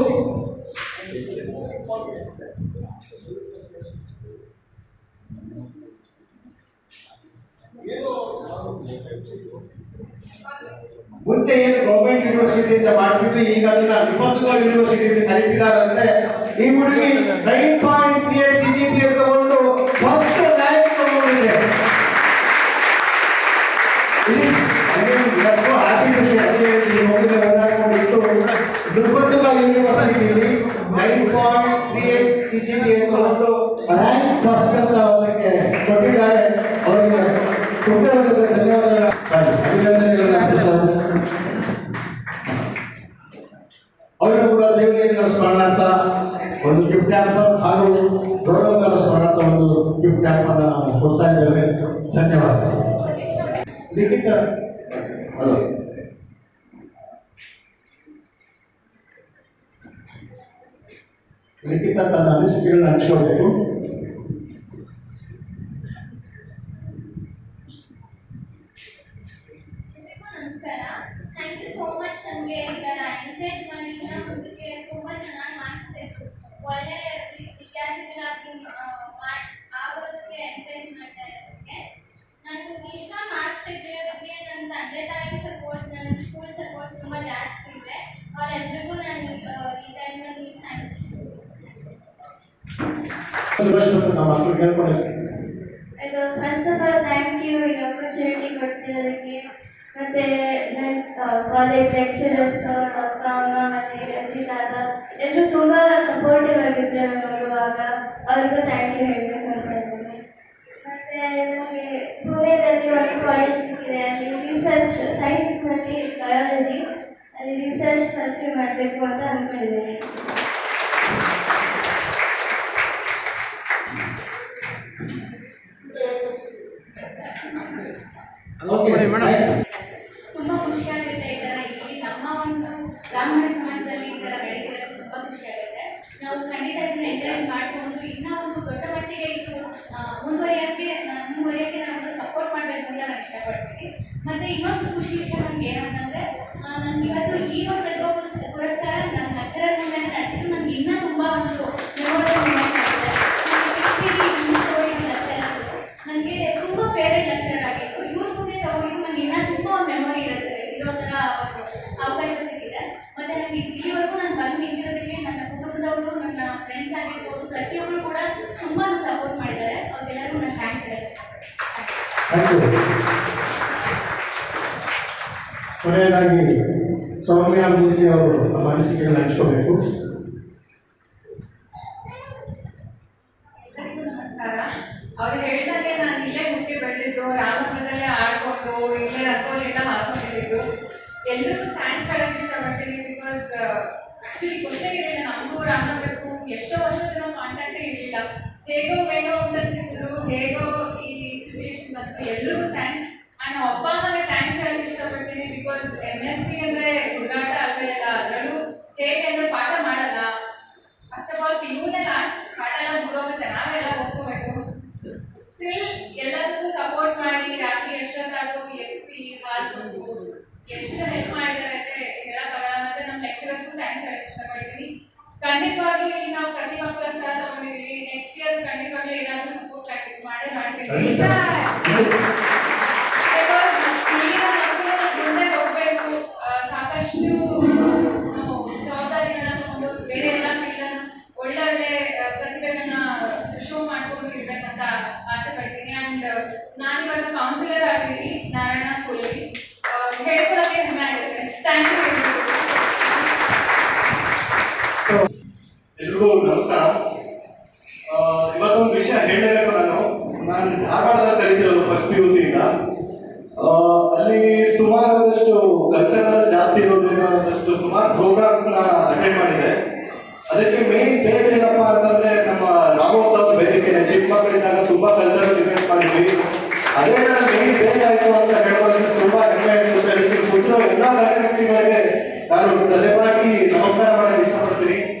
ಮುಂಚೆ ಏನು ಗೌರ್ಮೆಂಟ್ ಯೂನಿವರ್ಸಿಟಿ ಅಂತ ಮಾಡ್ತಿದ್ವಿ ಈಗ ಅದನ್ನ ವಿಪತ್ತುಗಳ ಯೂನಿವರ್ಸಿಟಿ ಅಂತ ಕರೀತಿದ್ದಾರೆ ಅಂದ್ರೆ ಈ ಹುಡುಗಿ nine point three eight C G P ತಗೊಂಡು ಫಸ್ಟ್ ರ್ಯಾಂಕ್ ತಗೊಂಡಿದೆ ಹ್ಯಾಪಿ ಟು ಓಡಾಡ್ಕೊಂಡಿತ್ತು ದುರ್ಬತ್ತುಗ ಯೂನಿವರ್ಸಿಟಿಯಲ್ಲಿ nine point three eight C G P ತಗೊಂಡು ರ್ಯಾಂಕ್ ಫಸ್ಟ್ ಅಂತ ಅವರಿಗೆ ಕೊಟ್ಟಿದ್ದಾರೆ ಅವರಿಗೆ ತುಂಬ ಧನ್ಯವಾದಗಳ ಅಭಿನಂದನೆಗಳನ್ನ ಅರ್ಪಿಸ್ತಾರೆ ಅವರು ಕೂಡ ದೇವರಿಗೆ ಸ್ಮರಣಾರ್ಥ ಒಂದು ಗಿಫ್ಟ್ ಆ್ಯಪ್ ಹಾಗೂ ಗೌರವಕರ ಸ್ಮರಣಾರ್ಥ ಒಂದು ಗಿಫ್ಟ್ ಆ್ಯಪ್ ಅನ್ನು ನಾವು ಕೊಡ್ತಾ ಇದ್ದೇವೆ ಧನ್ಯವಾದ ಲಿಖಿತ ಹಲೋ ಲಿಖಿತ ತನ್ನ ಅನಿಸಿಕೆಗಳನ್ನ ಹಂಚ್ಕೊಳ್ಬೇಕು ಎಲ್ರಿಗೂ ನಮಸ್ಕಾರ ಥ್ಯಾಂಕ್ ಯು ಸೋ ಮಚ್ ನನಗೆ ಈ ಥರ ಎನ್ಕರೇಜ್ ಮಾಡಿ ಇನ್ನ ಮುಂದಕ್ಕೆ ತುಂಬ ಚೆನ್ನಾಗಿ ಮಾರ್ಕ್ಸ್ ತೆಗೆದು ಒಳ್ಳೆ ವಿದ್ಯಾರ್ಥಿಗಳಾಗಿ ಮಾಡಿ ಆಗೋದಕ್ಕೆ ಎನ್ಕರೇಜ್ ಮಾಡ್ತಾ ಇರೋದಕ್ಕೆ ನಾನು ಇಷ್ಟ ಮಾರ್ಕ್ಸ್ ತೆಗೆಯೋದಕ್ಕೆ ನನ್ನ ತಂದೆ ತಾಯಿ ಸಪೋರ್ಟ್ ನನ್ನ ಸ್ಕೂಲ್ ಸಪೋರ್ಟ್ ತುಂಬ ಜಾಸ್ತಿ ಇದೆ ಅವರೆಲ್ರಿಗೂ ನಾನು ಆ, ಈ ಟೈಮಲ್ಲಿ ಥ್ಯಾಂಕ್ಸ್ ನಮ್ಮ ಮಕ್ಕಳು ಕೇಳ್ಕೊಳ್ಳಿ ಇದು first of all thank you ಈ ಆಪರ್ಚುನಿಟಿ ಕೊಡ್ತಿರೋದಕ್ಕೆ ಮತ್ತೆ ನನ್ನ ಕಾಲೇಜ್ ಲೆಕ್ಚರರ್ಸ್ ನಮ್ಮ ಅಪ್ಪ ಅಮ್ಮ ಮತ್ತೆ ರಚಿತ್ ತಾತ ಎಲ್ಲರೂ ತುಂಬ ಸಪೋರ್ಟಿವ್ ಆಗಿದ್ರು ನಮಗೆ ಇವಾಗ ಅವ್ರಿಗೂ ಥ್ಯಾಂಕ್ ಯು ಹೇಳಬೇಕು ಅಂತ ಇದ್ದೀನಿ ಮತ್ತೆ ನನಗೆ ಪುಣೆದಲ್ಲಿ ಒಂದು ಕಾಲೇಜ್ ಸಿಕ್ಕಿದೆ ಅಲ್ಲಿ ರಿಸರ್ಚ್ ಸೈನ್ಸ್ನಲ್ಲಿ ಬಯಾಲಜಿ ಅಲ್ಲಿ ರಿಸರ್ಚ್ ಪರ್ಸ್ಯೂ ಮಾಡಬೇಕು ಅಂತ ಅಂದ್ಕೊಂಡಿದ್ದೀನಿ ಓಕೆ ಮೇಡಮ್ ತುಂಬಾ ಖುಷಿಯಾಗುತ್ತೆ ಈ ತರ ಇಲ್ಲಿ ನಮ್ಮ ಒಂದು ಬ್ರಾಹ್ಮಣ ಸಮಾಜದಲ್ಲಿ ಈ ತರ ನಡೀತಿರೋದು ತುಂಬಾ ಖುಷಿ ಆಗುತ್ತೆ ನಾವು ಖಂಡಿತ ಇದನ್ನ ಎಂಕರೇಜ್ ಮಾಡ್ಕೊಂಡು ಇನ್ನ ಒಂದು ದೊಡ್ಡ ಮಟ್ಟಿಗೆ ಇದು ಆ, ಮುಂದುವರಿಯಕ್ಕೆ ಆ, ಮುಂದುವರಿಯಕ್ಕೆ ನಾವು ಸಪೋರ್ಟ್ ಮಾಡಬೇಕು ಅಂತ ನಾನು ಇಷ್ಟಪಡ್ತೀನಿ ಮತ್ತೆ ಇನ್ನೊಂದು ಖುಷಿ ವಿಷಯ ನನ್ಗೆ ಏನಂತಂದ್ರೆ ನನ್ಗೆ ಇವತ್ತು ಈ ಒಂದು ಪ್ರತಿಭಾ ಪುರಸ್- ಪುರಸ್ಕಾರ ನನ್ನ ಲೆಕ್ಚರರ್ ಮುಂದೆ ನಡೆದಿದ್ದು ನನ್ಗೆ ಇನ್ನೂ ತುಂಬಾ ಒಂದು ಮೆಮೊರೇಬಲ್ ಮೂಮೆಂಟ್ ಆಗಿದೆ ನನಗೆ ತುಂಬಾ ಫೇವ್ರೆಟ್ ಲೆಕ್ಚರರ್ ಆಗಿತ್ತು ಇವ್ರ ಮುಂದೆ ತಗೊಂಡು ನನಗೆ ಇನ್ನೂ ತುಂಬಾ ಮೆಮೊರಿ ಇರುತ್ತೆ ಇರೋ ಥರ ಒಂದು ಅವಕಾಶ ಸಿಕ್ಕಿದೆ ಮತ್ತೆ ನನಗೆ ಇಲ್ಲಿವರೆಗೂ ನಾನು ಬಂದು ನಿಂತಿರೋದಕ್ಕೆ ನನ್ನ ಕುಟುಂಬದವರು ನನ್ನ ಫ್ರೆಂಡ್ಸ್ ಆಗಿರ್ಬೋದು ಪ್ರತಿಯೊಬ್ಬರು ಕೂಡ ತುಂಬಾ ಸಪೋರ್ಟ್ ಮಾಡಿದ್ದಾರೆ ಅವ್ರಿಗೆಲ್ಲರಿಗೂ ನಾನು ಥ್ಯಾಂಕ್ಸ್ ಹೇಳಕ್ಕೆ ಇಷ್ಟಪಡ್ತೀನಿ ಥ್ಯಾಂಕ್ ಯು ಕೊನೆಯದಾಗಿ ಸೌಮ್ಯ ಮೂರ್ತಿ ಅವರು ನಮ್ಮ ಅನಿಸಿಕೆಗಳನ್ನ ಹಂಚ್ಕೋಬೇಕು ಎಲ್ಲರಿಗೂ ನಮಸ್ಕಾರ ಅವ್ರು ಹೇಳ್ದಂಗೆ ನಾನು ಇಲ್ಲೇ ಹುಟ್ಟಿ ಬೆಳೆದಿದ್ದು ರಾಮಪುರದಲ್ಲೇ ಆಡ್ಕೊಂಡು ಇಲ್ಲೇ ರಂಗೋಲಿ ಎಲ್ಲ ಹಾಕೊಂಡಿದ್ದು ಎಲ್ರಿಗೂ ಥ್ಯಾಂಕ್ಸ್ ಹೇಳಕ್ ಇಷ್ಟಪಡ್ತೀನಿ ಬಿಕಾಸ್ ಆಕ್ಚುಲಿ ಗೊತ್ತೇ ಇರಲಿಲ್ಲ ನಮಗೂ ರಾಮಪುರಕ್ಕೂ ಎಷ್ಟೋ ವರ್ಷದಿಂದ ಕಾಂಟ್ಯಾಕ್ಟೇ ಇರಲಿಲ್ಲ ಹೇಗೋ ಬೇಗೋ ಒಂದ್ಸಲ ಸಿಕ್ಕಿದ್ರು ಹೇಗೋ ಈ ಸಿಚುವೇಶನ್ ಬಂತು ಎಲ್ರಿಗೂ ಥ್ಯಾಂಕ್ಸ್ ನಾನು ಅಪ್ಪ ಅಮ್ಮಗೆ ಥ್ಯಾಂಕ್ಸ್ ಹೇಳಕ್ ಇಷ್ಟಪಡ್ತೀನಿ ಬಿಕಾಸ್ ಎಮ್ ಎಸ್ ಸಿ ಅಂದ್ರೆ ಹುಡುಗಾಟ ಅಲ್ವೇ ಅಲ್ಲ ಅದರಲ್ಲೂ ಹೇಗೆ ಅಂದ್ರೆ ಪಾಠ ಮಾಡಲ್ಲ ಫಸ್ಟ್ ಆಫ್ ಆಲ್ ಪಿಯುನೇ ಲಾಸ್ಟ್ ಪಾಠ ಎಲ್ಲ ಮುಗಿದೋಗುತ್ತೆ ನಾವೆಲ್ಲ ಓದ್ಕೋಬೇಕು ಸ್ಟಿಲ್ ಎಲ್ಲದಕ್ಕೂ ಸಪೋರ್ಟ್ ಮಾಡಿ ರಾತ್ರಿ ಎಷ್ಟೊತ್ತಾದ್ರೂ ಎಬ್ಸಿ ಹಾಲು ಕೊಟ್ಟು ಎಷ್ಟು ಹೆಲ್ಪ್ ಮಾಡಿದ್ದಾರೆ ಅಂತ ಹೇಳಕ್ಕಾಗಲ್ಲ ಮತ್ತೆ ನಮ್ಮ ಲೆಕ್ಚರರ್ಸ್ಗೂ ಥ್ಯಾಂಕ್ಸ್ ಹೇಳಕ್ ಇಷ್ಟಪಡ್ತೀನಿ ಖಂಡಿತವಾಗ್ಲೂ ಇಲ್ಲಿ ನಾವು ಪ್ರತಿಭಾ ಪುರಸ್ಕಾರ ತಗೊಂಡಿದ್ದೀವಿ ನೆಕ್ಸ್ಟ್ ಇಯರ್ ಖಂಡಿತವಾಗ್ಲೂ ಏನಾದರೂ ಸಪೋರ್ಟ್ ಮಾಡೇ ಮಾಡ್ತೀವಿ Because ಇಲ್ಲಿನ ಮಕ್ಕಳು ಮುಂದೆ ಹೋಗ್ಬೇಕು ಆ, ಸಾಕಷ್ಟು ನಾವು ಜವಾಬ್ದಾರಿಗಳನ್ನ ತಗೊಂಡು ಬೇರೆ ಎಲ್ಲ ಫೀಲ್ಡನ್ನು ಒಳ್ಳೆ ಒಳ್ಳೆ ಆ, ಪ್ರತಿಭೆಗಳನ್ನ ಶೋ ಮಾಡ್ಕೊಂಡು ಇರ್ಬೇಕಂತ ಆಸೆ ಪಡ್ತೀನಿ ಅಂಡ್ ನಾನಿವಾಗ ಕೌನ್ಸಿಲರ್ ಆಗಿದ್ದೀನಿ ನಾರಾಯಣ ಸ್ಕೂಲಲ್ಲಿ ಹೇಳ್ಕೊಳ್ಳೋಕೆ ಹೆಮ್ಮೆ ಆಗುತ್ತೆ ಥ್ಯಾಂಕ್ ಯು ಎಲ್ರಿಗೂ ನಮಸ್ಕಾರ ಆ, ಇವತ್ತೊಂದು ವಿಷಯ ಹೇಳಲೇಬೇಕು ನಾನು ನಾನು ಧಾರವಾಡದಲ್ಲಿ ಕಲಿತಿರೋದು ಫಸ್ಟ್ ಪಿ ಯು ಸಿಯಿಂದ ಅಲ್ಲಿ ಸುಮಾರದಷ್ಟು ಕಲ್ಚರಲ್ ಜಾಸ್ತಿ ಇರೋದ್ರಿಂದ ಒಂದಷ್ಟು ಸುಮಾರು ಪ್ರೋಗ್ರಾಮ್ಸ್ ನ ಅಟೆಂಡ್ ಮಾಡಿದೆ ಅದಕ್ಕೆ ಮೇನ್ ಬೇಸ್ ಏನಪ್ಪ ಅಂತಂದ್ರೆ ನಮ್ಮ ರಾಮೋತ್ಸವ ವೇದಿಕೆ ಚಿಕ್ಕ ಮಕ್ಕಳಿದ್ದಾಗ ತುಂಬಾ ಕಲ್ಚರಲ್ ಇವೆಂಟ್ ಮಾಡಿದ್ವಿ ಅದೇ ನನ್ನ ಮೇನ್ ಬೇಸ್ ಆಯ್ತು ಅಂತ ಹೇಳ್ಕೊಳ್ಳೋದಕ್ಕೆ ತುಂಬಾ ಹೆಮ್ಮೆ ಆಯ್ತು ಅಂತ ಹೇಳ್ತೀನಿ ಕೂತಿರೋ ಎಲ್ಲ ಗಣ್ಯವ್ಯಕ್ತಿಗಳಿಗೆ ನಾನು ತಲೆಬಾಗಿ ನಮಸ್ಕಾರ ಮಾಡಕ್ಕೆ ಇಷ್ಟಪಡ್ತೀನಿ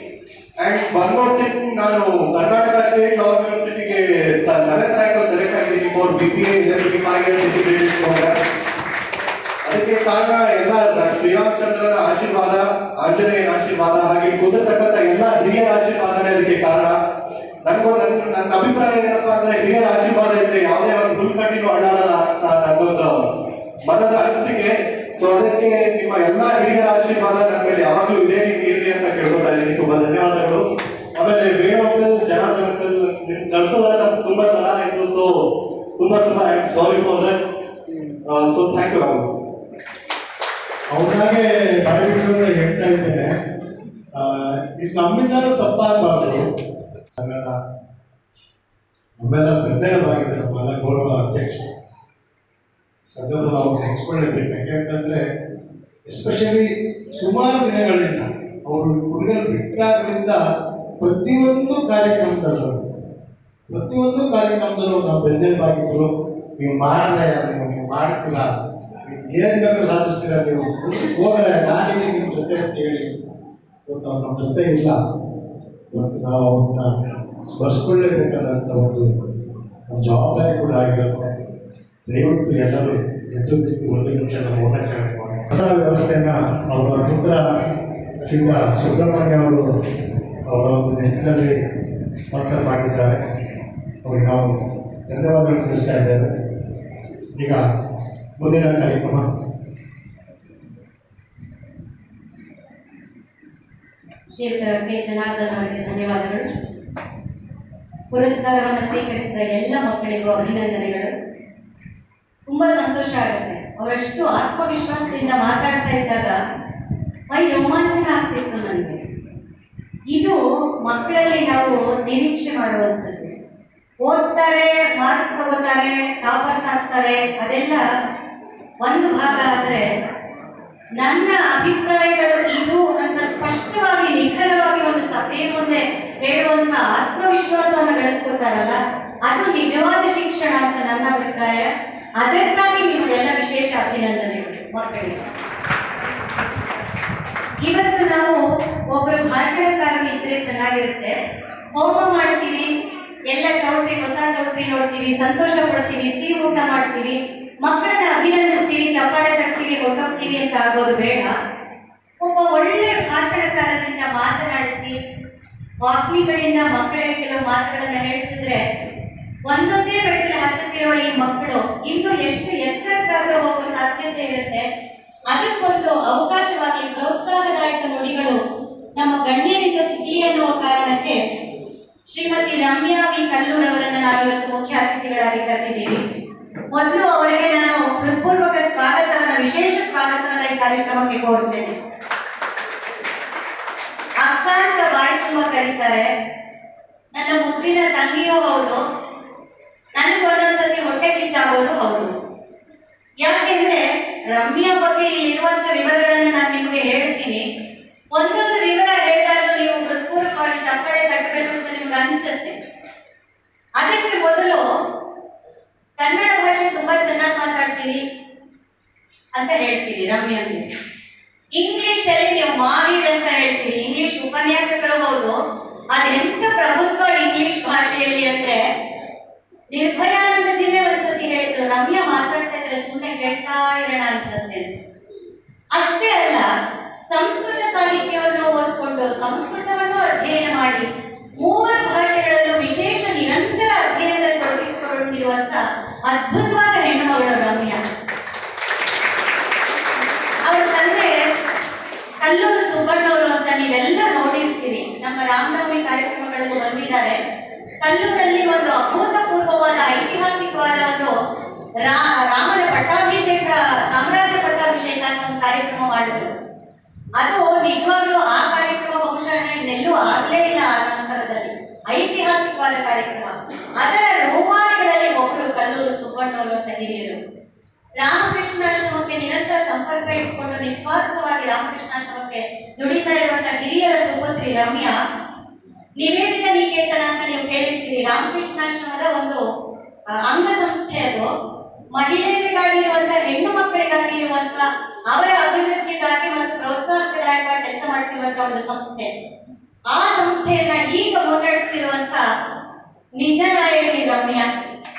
ಅಂಡ್ ಒನ್ ಮೋರ್ ಥಿಂಗ್ ನಾನು ಕರ್ನಾಟಕ ಸ್ಟೇಟ್ ಲಾ ಯೂನಿವರ್ಸಿಟಿಗೆ ಲೆವೆಂತ್ ರ್ಯಾಂಕ್ ಸೆಲೆಕ್ಟ್ ಆಗಿದ್ದೀನಿ for B P A five years integrated programme ಅದಕ್ಕೆ ಕಾರಣ ಎಲ್ಲ ಶ್ರೀರಾಮಚಂದ್ರನ ಆಶೀರ್ವಾದ ಆಂಜನೇಯನ ಆಶೀರ್ವಾದ ಹಾಗೆ ಕುದುರ್ತಕ್ಕಂಥ ಎಲ್ಲ ಹಿರಿಯರ ಆಶೀರ್ವಾದನೇ ಅದಕ್ಕೆ ಕಾರಣ ನನಗೂ ನನ್ನ ನನ್ನ ಅಭಿಪ್ರಾಯ ಏನಪ್ಪಾ ಅಂದ್ರೆ ಹಿರಿಯರ ಆಶೀರ್ವಾದ ಇದ್ರೆ ಯಾವುದೇ ಒಂದು ಹುಲ್ಕಟ್ಟಿನೂ ಅಳ್ಳಾಡಲ್ಲ ಅಂತ ನನ್ನೊಂದು ಮನದ ಅನಿಸಿಕೆ ಸೊ ಅದಕ್ಕೆ ನಿಮ್ಮ ಎಲ್ಲ ಹಿರಿಯರ ಆಶೀರ್ವಾದ ನನ್ನ ಮೇಲೆ ಯಾವಾಗಲೂ ಇದೇ ರೀತಿ ಇರಲಿ ಅಂತ ಕೇಳ್ಕೊತಾ ಇದ್ದೀನಿ ತುಂಬಾ ಧನ್ಯವಾದಗಳು ಆಮೇಲೆ ವೇಣು ಅಂಕಲ್ ಜನಾರ್ದನ್ ಅಂಕಲ್ ನಿಮ್ ಕಲ್ಸೋದಾಗ ನಮ್ಗೆ ತುಂಬಾ ಸಲ ಆಯ್ತು ಸೊ ತುಂಬಾ ತುಂಬಾ sorry for that so thank you ಅವ್ರಾಗೆ ಬಾಯ್ಬಿಟ್ಟು ಹೇಳ್ತಾ ಇದ್ದೇನೆ ಆ, ಇದು ನಮ್ಮಿಂದಲೂ ತಪ್ಪಾಗಬಾರ್ದು ಸಂಘದ ನಮ್ಮೆಲ್ಲ ಬೆಂಬಲವಾಗಿದೆ ನಮ್ಮೆಲ್ಲ ಗೌರವ ಅಧ್ಯಕ್ಷ ಸಂದರ್ಭ ನಾವು ನೆನೆಸ್ಕೊಳ್ಳೇಬೇಕು ಯಾಕೆಂತಂದ್ರೆ ಎಸ್ಪೆಷಲಿ ಸುಮಾರು ದಿನಗಳಿಂದ ಅವರು ಹುಡುಗರು ಬಿಟ್ಟಾದ್ರಿಂದ ಪ್ರತಿಯೊಂದು ಕಾರ್ಯಕ್ರಮದಲ್ಲೂ ಪ್ರತಿಯೊಂದು ಕಾರ್ಯಕ್ರಮದಲ್ಲೂ ನಾವು ಬೆಂಬಲವಾಗಿದ್ರು ನೀವು ಮಾಡಲ್ಲ ನೀವು ನೀವು ಮಾಡ್ತೀರಾ ನೀವು ಏನ್ ಬೇಕಾದ್ರೂ ಸಾಧಿಸ್ತೀರಾ ನೀವು ಮುಂದಕ್ಕೆ ಹೋಗಲ್ಲ ನಾನಿಗೆ ನಿಮ್ಮ ಜೊತೆ ಅಂತ ಹೇಳಿ ಇವತ್ತು ಅವ್ರು ನಮ್ಮ ಜೊತೆ ಇಲ್ಲ ಇವತ್ತು ನಾವು ಅವ್ರನ್ನ ಸ್ಮರಿಸ್ಕೊಳ್ಳೇಬೇಕಾದಂಥ ಒಂದು ನಮ್ಮ ಜವಾಬ್ದಾರಿ ಕೂಡ ಆಗಿರುತ್ತೆ ದಯವಿಟ್ಟು ಎಲ್ಲರೂ ಎದ್ದು ನಿಂತು ಒಂದು ನಿಮಿಷ ನಾವು ಮೌನಾಚರಣೆ ಮಾಡಿ ಹೊಸ ವ್ಯವಸ್ಥೆಯನ್ನ ಅವರ ಪುತ್ರ ಶ್ರೀಯುತ ಸುಬ್ರಹ್ಮಣ್ಯ ಅವರು ಅವರ ಒಂದು ನೆನಪಿನಲ್ಲಿ ಸ್ಪಾನ್ಸರ್ ಮಾಡಿದ್ದಾರೆ ಅವ್ರಿಗೆ ನಾವು ಧನ್ಯವಾದಗಳು ತಿಳಿಸ್ತಾ ಇದ್ದೇವೆ ಈಗ ಮುಂದಿನ ಕಾರ್ಯಕ್ರಮ ಶ್ರೀಯುತ ಕೆ ಜನಾರ್ದನ್ ಅವರಿಗೆ ಧನ್ಯವಾದಗಳು ಪುರಸ್ಕಾರವನ್ನು ಸ್ವೀಕರಿಸಿದ ಎಲ್ಲ ಮಕ್ಕಳಿಗೂ ಅಭಿನಂದನೆಗಳು ತುಂಬಾ ಸಂತೋಷ ಆಗುತ್ತೆ ಅವರಷ್ಟು ಆತ್ಮವಿಶ್ವಾಸದಿಂದ ಮಾತಾಡ್ತಾ ಇದ್ದಾಗ ಮೈ ರೋಮಾಂಚನ ಆಗ್ತಿತ್ತು ನನಗೆ ಇದು ಮಕ್ಕಳಲ್ಲಿ ನಾವು ನಿರೀಕ್ಷೆ ಮಾಡುವಂಥದ್ದು ಓದ್ತಾರೆ ಮಾರ್ಕ್ಸ್ ತಗೋತಾರೆ ಟಾಪರ್ಸ್ ಆಗ್ತಾರೆ ಅದೆಲ್ಲ ಒಂದು ಭಾಗ ಆದ್ರೆ ನನ್ನ ಅಭಿಪ್ರಾಯಗಳು ಇದು ಅಂತ ಸ್ಪಷ್ಟವಾಗಿ ನಿಖರವಾಗಿ ಒಂದು ಸಭೆಯ ಮುಂದೆ ಹೇಳುವಂತ ಆತ್ಮವಿಶ್ವಾಸವನ್ನು ಬೆಳೆಸ್ಕೊತಾರಲ್ಲ ಅದು ನಿಜವಾದ ಶಿಕ್ಷಣ ಅಂತ ನನ್ನ ಅಭಿಪ್ರಾಯ ಅದಕ್ಕಾಗಿ ನಿಮಗೆಲ್ಲ ವಿಶೇಷ ಅಭಿನಂದನೆಗಳು ಮಕ್ಕಳಿಗೆ ಇವತ್ತು ನಾವು ಒಬ್ಬರು ಭಾಷಣಕಾರರು ಇದ್ರೆ ಚೆನ್ನಾಗಿರುತ್ತೆ ಹೋಮ ಮಾಡ್ತೀವಿ ಎಲ್ಲ ಚೌಟ್ರಿ ಹೊಸ ಚೌಟ್ರಿ ನೋಡ್ತೀವಿ ಸಂತೋಷ ಪಡ್ತೀವಿ ಸಿಹಿ ಊಟ ಮಾಡ್ತೀವಿ ಮಕ್ಕಳನ್ನ ಅಭಿನಂದಿಸ್ತೀವಿ ಚಪ್ಪಾಳೆ ತಟ್ತೀವಿ ಹೊಟ್ಟೋಗ್ತೀವಿ ಅಂತ ಆಗೋದು ಬೇಡ ಒಬ್ಬ ಒಳ್ಳೆ ಭಾಷಣಕಾರರಿಂದ ಮಾತನಾಡಿಸಿ ವಾಗ್ಮಿಗಳಿಂದ ಮಕ್ಕಳಿಗೆ ಕೆಲವು ಮಾತುಗಳನ್ನ ಹೇಳಿಸಿದ್ರೆ ಒಂದೊಂದೇ ಬೆಳಕಿಗೆ ಹತ್ತುತ್ತಿರುವ ಈ ಮಕ್ಕಳು ಇನ್ನು ಎಷ್ಟು ಎತ್ತರಕ್ಕಾದ್ರೂ ಹೋಗೋ ಸಾಧ್ಯತೆ ಇರುತ್ತೆ ಅದಕ್ಕೊಂದು ಅವಕಾಶವಾಗಿ ಪ್ರೋತ್ಸಾಹದಾಯಕ ನುಡಿಗಳು ನಮ್ಮ ಗಣ್ಯರಿಂದ ಸಿಗಲಿ ಅನ್ನುವ ಕಾರಣಕ್ಕೆ ಶ್ರೀಮತಿ ರಮ್ಯಾ ವಿ ಕಲ್ಲೂರ್ ಅವರನ್ನ ನಾವು ಇವತ್ತು ಮುಖ್ಯ ಅತಿಥಿಗಳಾಗಿ ಕರೆದಿದ್ದೀವಿ ಮೊದಲು ಅವರಿಗೆ ನಾನು ಹೃತ್ಪೂರ್ವಕ ಸ್ವಾಗತವನ್ನ ವಿಶೇಷ ಸ್ವಾಗತವನ್ನ ಈ ಕಾರ್ಯಕ್ರಮಕ್ಕೆ ಕೋರುತ್ತೇನೆ ಅಕ್ಕ ಅಂತ ಬಾಯಿ ತುಂಬ ಕರೀತಾರೆ ನನ್ನ ಮುದ್ದಿನ ತಂಗಿಯೂ ಹೌದು ನನಗೆ ಒಂದೊಂದ್ಸತಿ ಹೊಟ್ಟೆ ಕಿಚ್ಚಾಗೋದು ಹೌದು ಯಾಕೆಂದ್ರೆ ರಮ್ಯಾ ಬಗ್ಗೆ ಇಲ್ಲಿರುವಂತ ವಿವರಗಳನ್ನ ನಾನು ನಿಮಗೆ ಹೇಳ್ತೀನಿ ಒಂದೊಂದು ವಿವರ ಹೇಳಿದಾಗ ನೀವು ಹೃತ್ಪೂರ್ವಕವಾಗಿ ಚಪ್ಪಳೆ ತಟ್ಟಬೇಕು ಅಂತ ನಿಮ್ಗೆ ಅನಿಸುತ್ತೆ ಅದಕ್ಕೆ ಮೊದಲು ಕನ್ನಡ ಭಾಷೆ ತುಂಬಾ ಚೆನ್ನಾಗಿ ಮಾತಾಡ್ತೀರಿ ಅಂತ ಹೇಳ್ತೀವಿ ರಮ್ಯಾಗೆ ಇಂಗ್ಲಿಷ್ ಅಲ್ಲಿ ನೀವು ಮಾಹಿರ್ ಅಂತ ಹೇಳ್ತೀವಿ ಇಂಗ್ಲಿಷ್ ಉಪನ್ಯಾಸಕರು ಹೌದು ಅದೆಂತ ಪ್ರಭುತ್ವ ಇಂಗ್ಲಿಷ್ ಭಾಷೆಯಲ್ಲಿ ಅಂದ್ರೆ ನಿರ್ಭಯಾನಂದ ಜಿಲ್ಲೆ ಒಂದ್ಸತಿ ಹೇಳಿದ್ರು ರಮ್ಯಾ ಮಾತಾಡ್ತಾ ಇದ್ರೆ ಸುಮ್ಮನೆ ಕೇಳ್ತಾ ಇರೋಣ ಅನ್ಸತ್ತೆ ಅಂತ. ಅಷ್ಟೇ ಅಲ್ಲ ಸಂಸ್ಕೃತ ಸಾಹಿತ್ಯವನ್ನು ಓದ್ಕೊಂಡು ಸಂಸ್ಕೃತವನ್ನು ಅಧ್ಯಯನ ಮಾಡಿ ಮೂರು ಭಾಷೆಗಳಲ್ಲೂ ವಿಶೇಷ ನಿರಂತರ ಅಧ್ಯಯನದಲ್ಲಿ ತೊಡಗಿಸಿಕೊಂಡಿರುವಂತ ಅದ್ಭುತವಾದ ಹೆಣ್ಣುಮಗಳು ರಮ್ಯಾ ಅವರ ತಂದೆ ಕಲ್ಲೂರು ಸುಬ್ಬಣ್ಣವರು ಅಂತ ನೀವೆಲ್ಲ ನೋಡಿರ್ತೀರಿ ನಮ್ಮ ರಾಮನವಮಿ ಕಾರ್ಯಕ್ರಮಗಳಿಗೂ ಬಂದಿದ್ದಾರೆ ಕಲ್ಲೂರಲ್ಲಿ ಒಂದು ಅಭೂತಪೂರ್ವವಾದ ಐತಿಹಾಸಿಕವಾದ ಒಂದು ರಾ ರಾಮನ ಪಟ್ಟಾಭಿಷೇಕ ಸಾಮ್ರಾಜ್ಯ ಪಟ್ಟಾಭಿಷೇಕ ಅಂತ ಒಂದು ಕಾರ್ಯಕ್ರಮ ಮಾಡಿದ್ರು ಅದು ನಿಜವಾಗ್ಲೂ ಆ ಕಾರ್ಯಕ್ರಮ ಬಹುಶಃ ಇನ್ನೆಲ್ಲೂ ಆಗಲೇ ಇಲ್ಲ ಆ ನಂತರದಲ್ಲಿ ಐತಿಹಾಸಿಕವಾದ ಕಾರ್ಯಕ್ರಮ ಅದರ ರೋಮಾರಿಗಳಲ್ಲಿ ಒಬ್ಬರು ಕಲ್ಲೂರು ಸುಬ್ಬಣ್ಣವರು ಅಂತ ಹಿರಿಯರು ರಾಮಕೃಷ್ಣಾಶ್ರಮಕ್ಕೆ ನಿರಂತರ ಸಂಪರ್ಕ ಇಟ್ಕೊಂಡು ನಿಸ್ವಾರ್ಥವಾಗಿ ರಾಮಕೃಷ್ಣಾಶ್ರಮಕ್ಕೆ ದುಡಿತಾ ಇರುವಂತ ಹಿರಿಯರ ಸುಪುತ್ರಿ ರಮ್ಯಾ ನಿವೇದಿತ ನಿಕೇತನ ಅಂತ ನೀವು ಕೇಳಿರ್ತೀರಿ ರಾಮಕೃಷ್ಣಾಶ್ರಮದ ಒಂದು ಆ, ಅಂಗಸಂಸ್ಥೆ ಅದು ಮಹಿಳೆಯರಿಗಾಗಿ ಇರುವಂತ ಹೆಣ್ಣು ಮಕ್ಕಳಿಗಾಗಿ ಇರುವಂತ ಅವರ ಅಭಿವೃದ್ಧಿಗಾಗಿ ಮತ್ತು ಪ್ರೋತ್ಸಾಹಕದಾಯಕ ಕೆಲಸ ಮಾಡ್ತಿರುವಂತ ಒಂದು ಸಂಸ್ಥೆ ಆ ಸಂಸ್ಥೆಯನ್ನ ನಿಜ ನಾಯಕಿ ರಮ್ಯಾ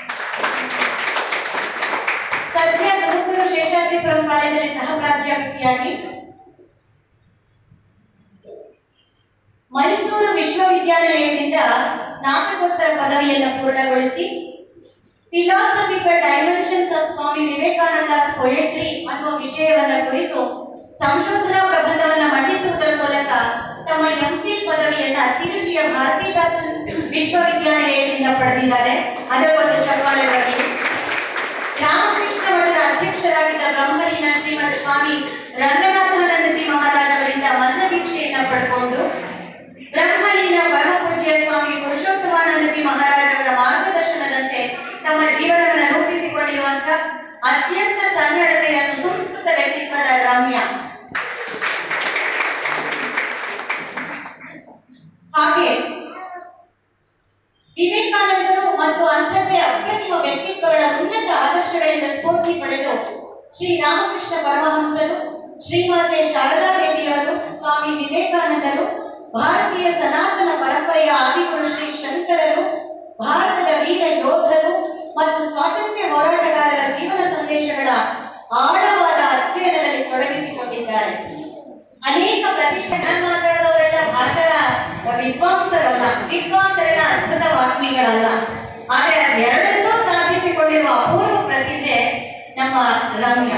ಸದ್ಯ ತುಮಕೂರು ಶೇಷಾದ್ರಿಪುರಂ ಕಾಲೇಜಲ್ಲಿ ಸಹ ಪ್ರಾಧ್ಯಾಪಕಿಯಾಗಿ ಮೈಸೂರು ವಿಶ್ವವಿದ್ಯಾನಿಲಯದಿಂದ ಸ್ನಾತಕೋತ್ತರ ಪದವಿಯನ್ನು ಪೂರ್ಣಗೊಳಿಸಿ philosophical dimensions of Swami Vivekananda's poetry ಅನ್ನುವ ವಿಷಯವನ್ನ ಕುರಿತು ಸಂಶೋಧನಾ ಪ್ರಬಂಧವನ್ನ ಮಂಡಿಸುವುದರ ಮೂಲಕ ತಮ್ಮ ಎಂಫಿಲ್ ಪದವಿಯನ್ನ ತಿರುಚಿಯ ಭಾರತೀದಾಸನ್ ವಿಶ್ವವಿದ್ಯಾನಿಲಯದಿಂದ ಪಡೆದಿದ್ದಾರೆ ಅದಕ್ಕೊಂದು ಚಪ್ಪಾಳೆ ಬರಲಿ ರಾಮಕೃಷ್ಣ ಮಠದ ಅಧ್ಯಕ್ಷರಾಗಿದ್ದ ಬ್ರಹ್ಮಲೀನ ಶ್ರೀಮದ್ ಸ್ವಾಮಿ ರಂಗನಾಥಾನಂದಜಿ ಮಹಾರಾಜ್ ಅವರಿಂದ ಮಂತ್ರ ದೀಕ್ಷೆಯನ್ನ ಪಡ್ಕೊಂಡು ಬ್ರಹ್ಮಲೀನ ಪರಮಪೂಜ್ಯ ಸ್ವಾಮಿ ಪುರುಷೋತ್ತಮಾನಂದಜಿ ಮಹಾರಾಜ್ ಅವರ ಮಾರ್ಗದರ್ಶನದಂತೆ ತಮ್ಮ ಜೀವನವನ್ನು ರೂಪಿಸಿಕೊಂಡಿರುವಂತ ಅತ್ಯಂತ ಸನ್ನಡತೆಯ ಸುಸಂಸ್ಕೃತ ವ್ಯಕ್ತಿತ್ವದ ರಮ್ಯ ಹಾಗೆ ವಿವೇಕಾನಂದರು ಮತ್ತು ಅಂಥದ್ದೇ ಅಪ್ರತಿಮ ವ್ಯಕ್ತಿತ್ವಗಳ ಉನ್ನತ ಆದರ್ಶಗಳಿಂದ ಸ್ಫೂರ್ತಿ ಪಡೆದು ಶ್ರೀ ರಾಮಕೃಷ್ಣ ಪರಮಹಂಸರು ಶ್ರೀಮಾತೆ ಶಾರದಾ ದೇವಿಯವರು ಸ್ವಾಮಿ ವಿವೇಕಾನಂದರು ಭಾರತೀಯ ಸನಾತನ ಪರಂಪರೆಯ ಆದಿಗುರು ಶ್ರೀ ಶಂಕರರು ಭಾರತದ ವೀರ ಯೋಧರು ಮತ್ತು ಸ್ವಾತಂತ್ರ್ಯ ಹೋರಾಟಗಾರರ ಜೀವನ ಸಂದೇಶಗಳ ಆಳವಾದ ಅಧ್ಯಯನದಲ್ಲಿ ತೊಡಗಿಸಿಕೊಂಡಿದ್ದಾರೆ ಅನೇಕ ಪ್ರತಿಷ್ಠೆ ನಾನು ಮಾತಾಡಿದವರೆಲ್ಲ ಭಾಷಾ ವಿದ್ವಾಂಸರಲ್ಲ ವಿದ್ವಾಂಸರೆಲ್ಲ ಅದ್ಭುತ ವಾಗ್ಮಿಗಳಲ್ಲ ಆದರೆ ಅದೆರಡನ್ನೂ ಸಾಧಿಸಿಕೊಂಡಿರುವ ಅಪೂರ್ವ ಪ್ರತಿಭೆ ನಮ್ಮ ರಮ್ಯ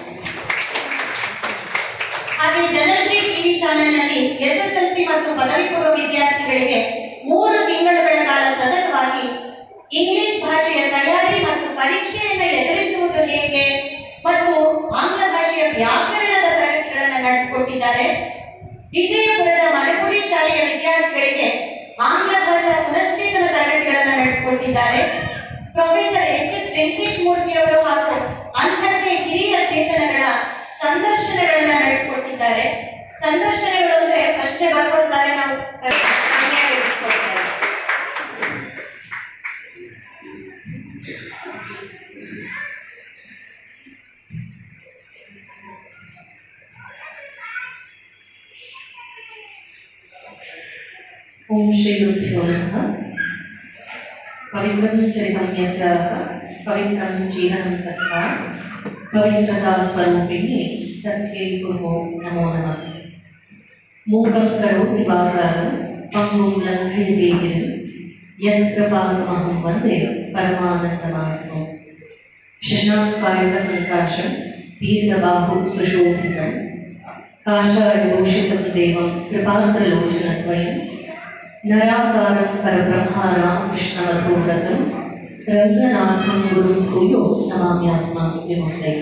ಹಾಗೆ ಜನಶ್ರೀ ಟಿವಿ ಚಾನೆಲ್ನಲ್ಲಿ ಎಸ್ ಎಸ್ ಎಲ್ ಸಿ ಮತ್ತು ಪದವಿ ಪೂರ್ವ ವಿದ್ಯಾರ್ಥಿಗಳಿಗೆ ಮೂರು ತಿಂಗಳುಗಳ ಕಾಲ ಸತತವಾಗಿ ಇಂಗ್ಲಿಷ್ ಭಾಷೆಯ ತಯಾರಿ ಮತ್ತು ಪರೀಕ್ಷೆಯನ್ನು ಎದುರಿಸುವುದು ಹೇಗೆ ಮತ್ತು ಆಂಗ್ಲ ಭಾಷೆಯ ವ್ಯಾಕರಣದ ತರಗತಿಗಳನ್ನು ನಡೆಸಿಕೊಟ್ಟಿದ್ದಾರೆ ವಿಜಯಪುರದ ಮಲಪುರಿ ಶಾಲೆಯ ವಿದ್ಯಾರ್ಥಿಗಳಿಗೆ ಆಂಗ್ಲ ಭಾಷಾ ಪುನಶ್ಚೇತನ ತರಗತಿಗಳನ್ನು ನಡೆಸಿಕೊಟ್ಟಿದ್ದಾರೆ professor H S Venkatesh Murthy ಅವರು ಹಾಗೂ ಅಂಥದ್ದೇ ಹಿರಿಯ ಚೇತನಗಳ ಸಂದರ್ಶನಗಳನ್ನ ನಡೆಸಿಕೊಟ್ಟಿದ್ದಾರೆ ಸಂದರ್ಶನಗಳು ಅಂದ್ರೆ ಪ್ರಶ್ನೆ ಬರ್ಕೊಳ್ತಾರೆ ನಾವು ಸರಿಯಾಗಿ ಇಟ್ಕೊಳ್ತಾರೆ. ಓಂ ಶ್ರೀ ಗುರುಭ್ಯೋ ನಮಃ ಪವಿತ್ರಂ ಚರಿತಂ ಯಸ್ಯಾಹ ಪವಿತ್ರಂ ಜೀವನಂ ತಥಾ ಪವಿತ್ರತಾ ಸ್ವರೂಪಿಣಿ ತಸ್ಯೈ ಕುರ್ಮೋ ನಮೋ ನಮಃ ಮೂಕಂ ಕರೋತಿ ವಾಚಾರಂ ಪಂಗುಂ ಲಂಘಯತೆ ಗಿರಿಂ ಯತ್ ಕೃಪಾತಮಹಂ ವಂದೇ ಪರಮಾನಂದಮಾತ್ಮಂ ಶಶಾಂಕಾಯುತ ಸಂಕಾಶಂ ದೀರ್ಘಬಾಹು ಸುಶೋಭಿತಂ ಕಾಷಾಯಭೂಷಿತಂ ದೇವಂ ಕೃಪಾಂತರಲೋಚನದ್ವಯಂ ನರಾಕಾರಂ ಪರಬ್ರಹ್ಮಾರಾಂ ಕೃಷ್ಣಮಧೋರಥಂ ರಂಗನಾಥಂ ಗುರುಂ ಭೂಯೋ ನಮಾಮ್ಯಾತ್ಮ ವಿಮುಕ್ತೈ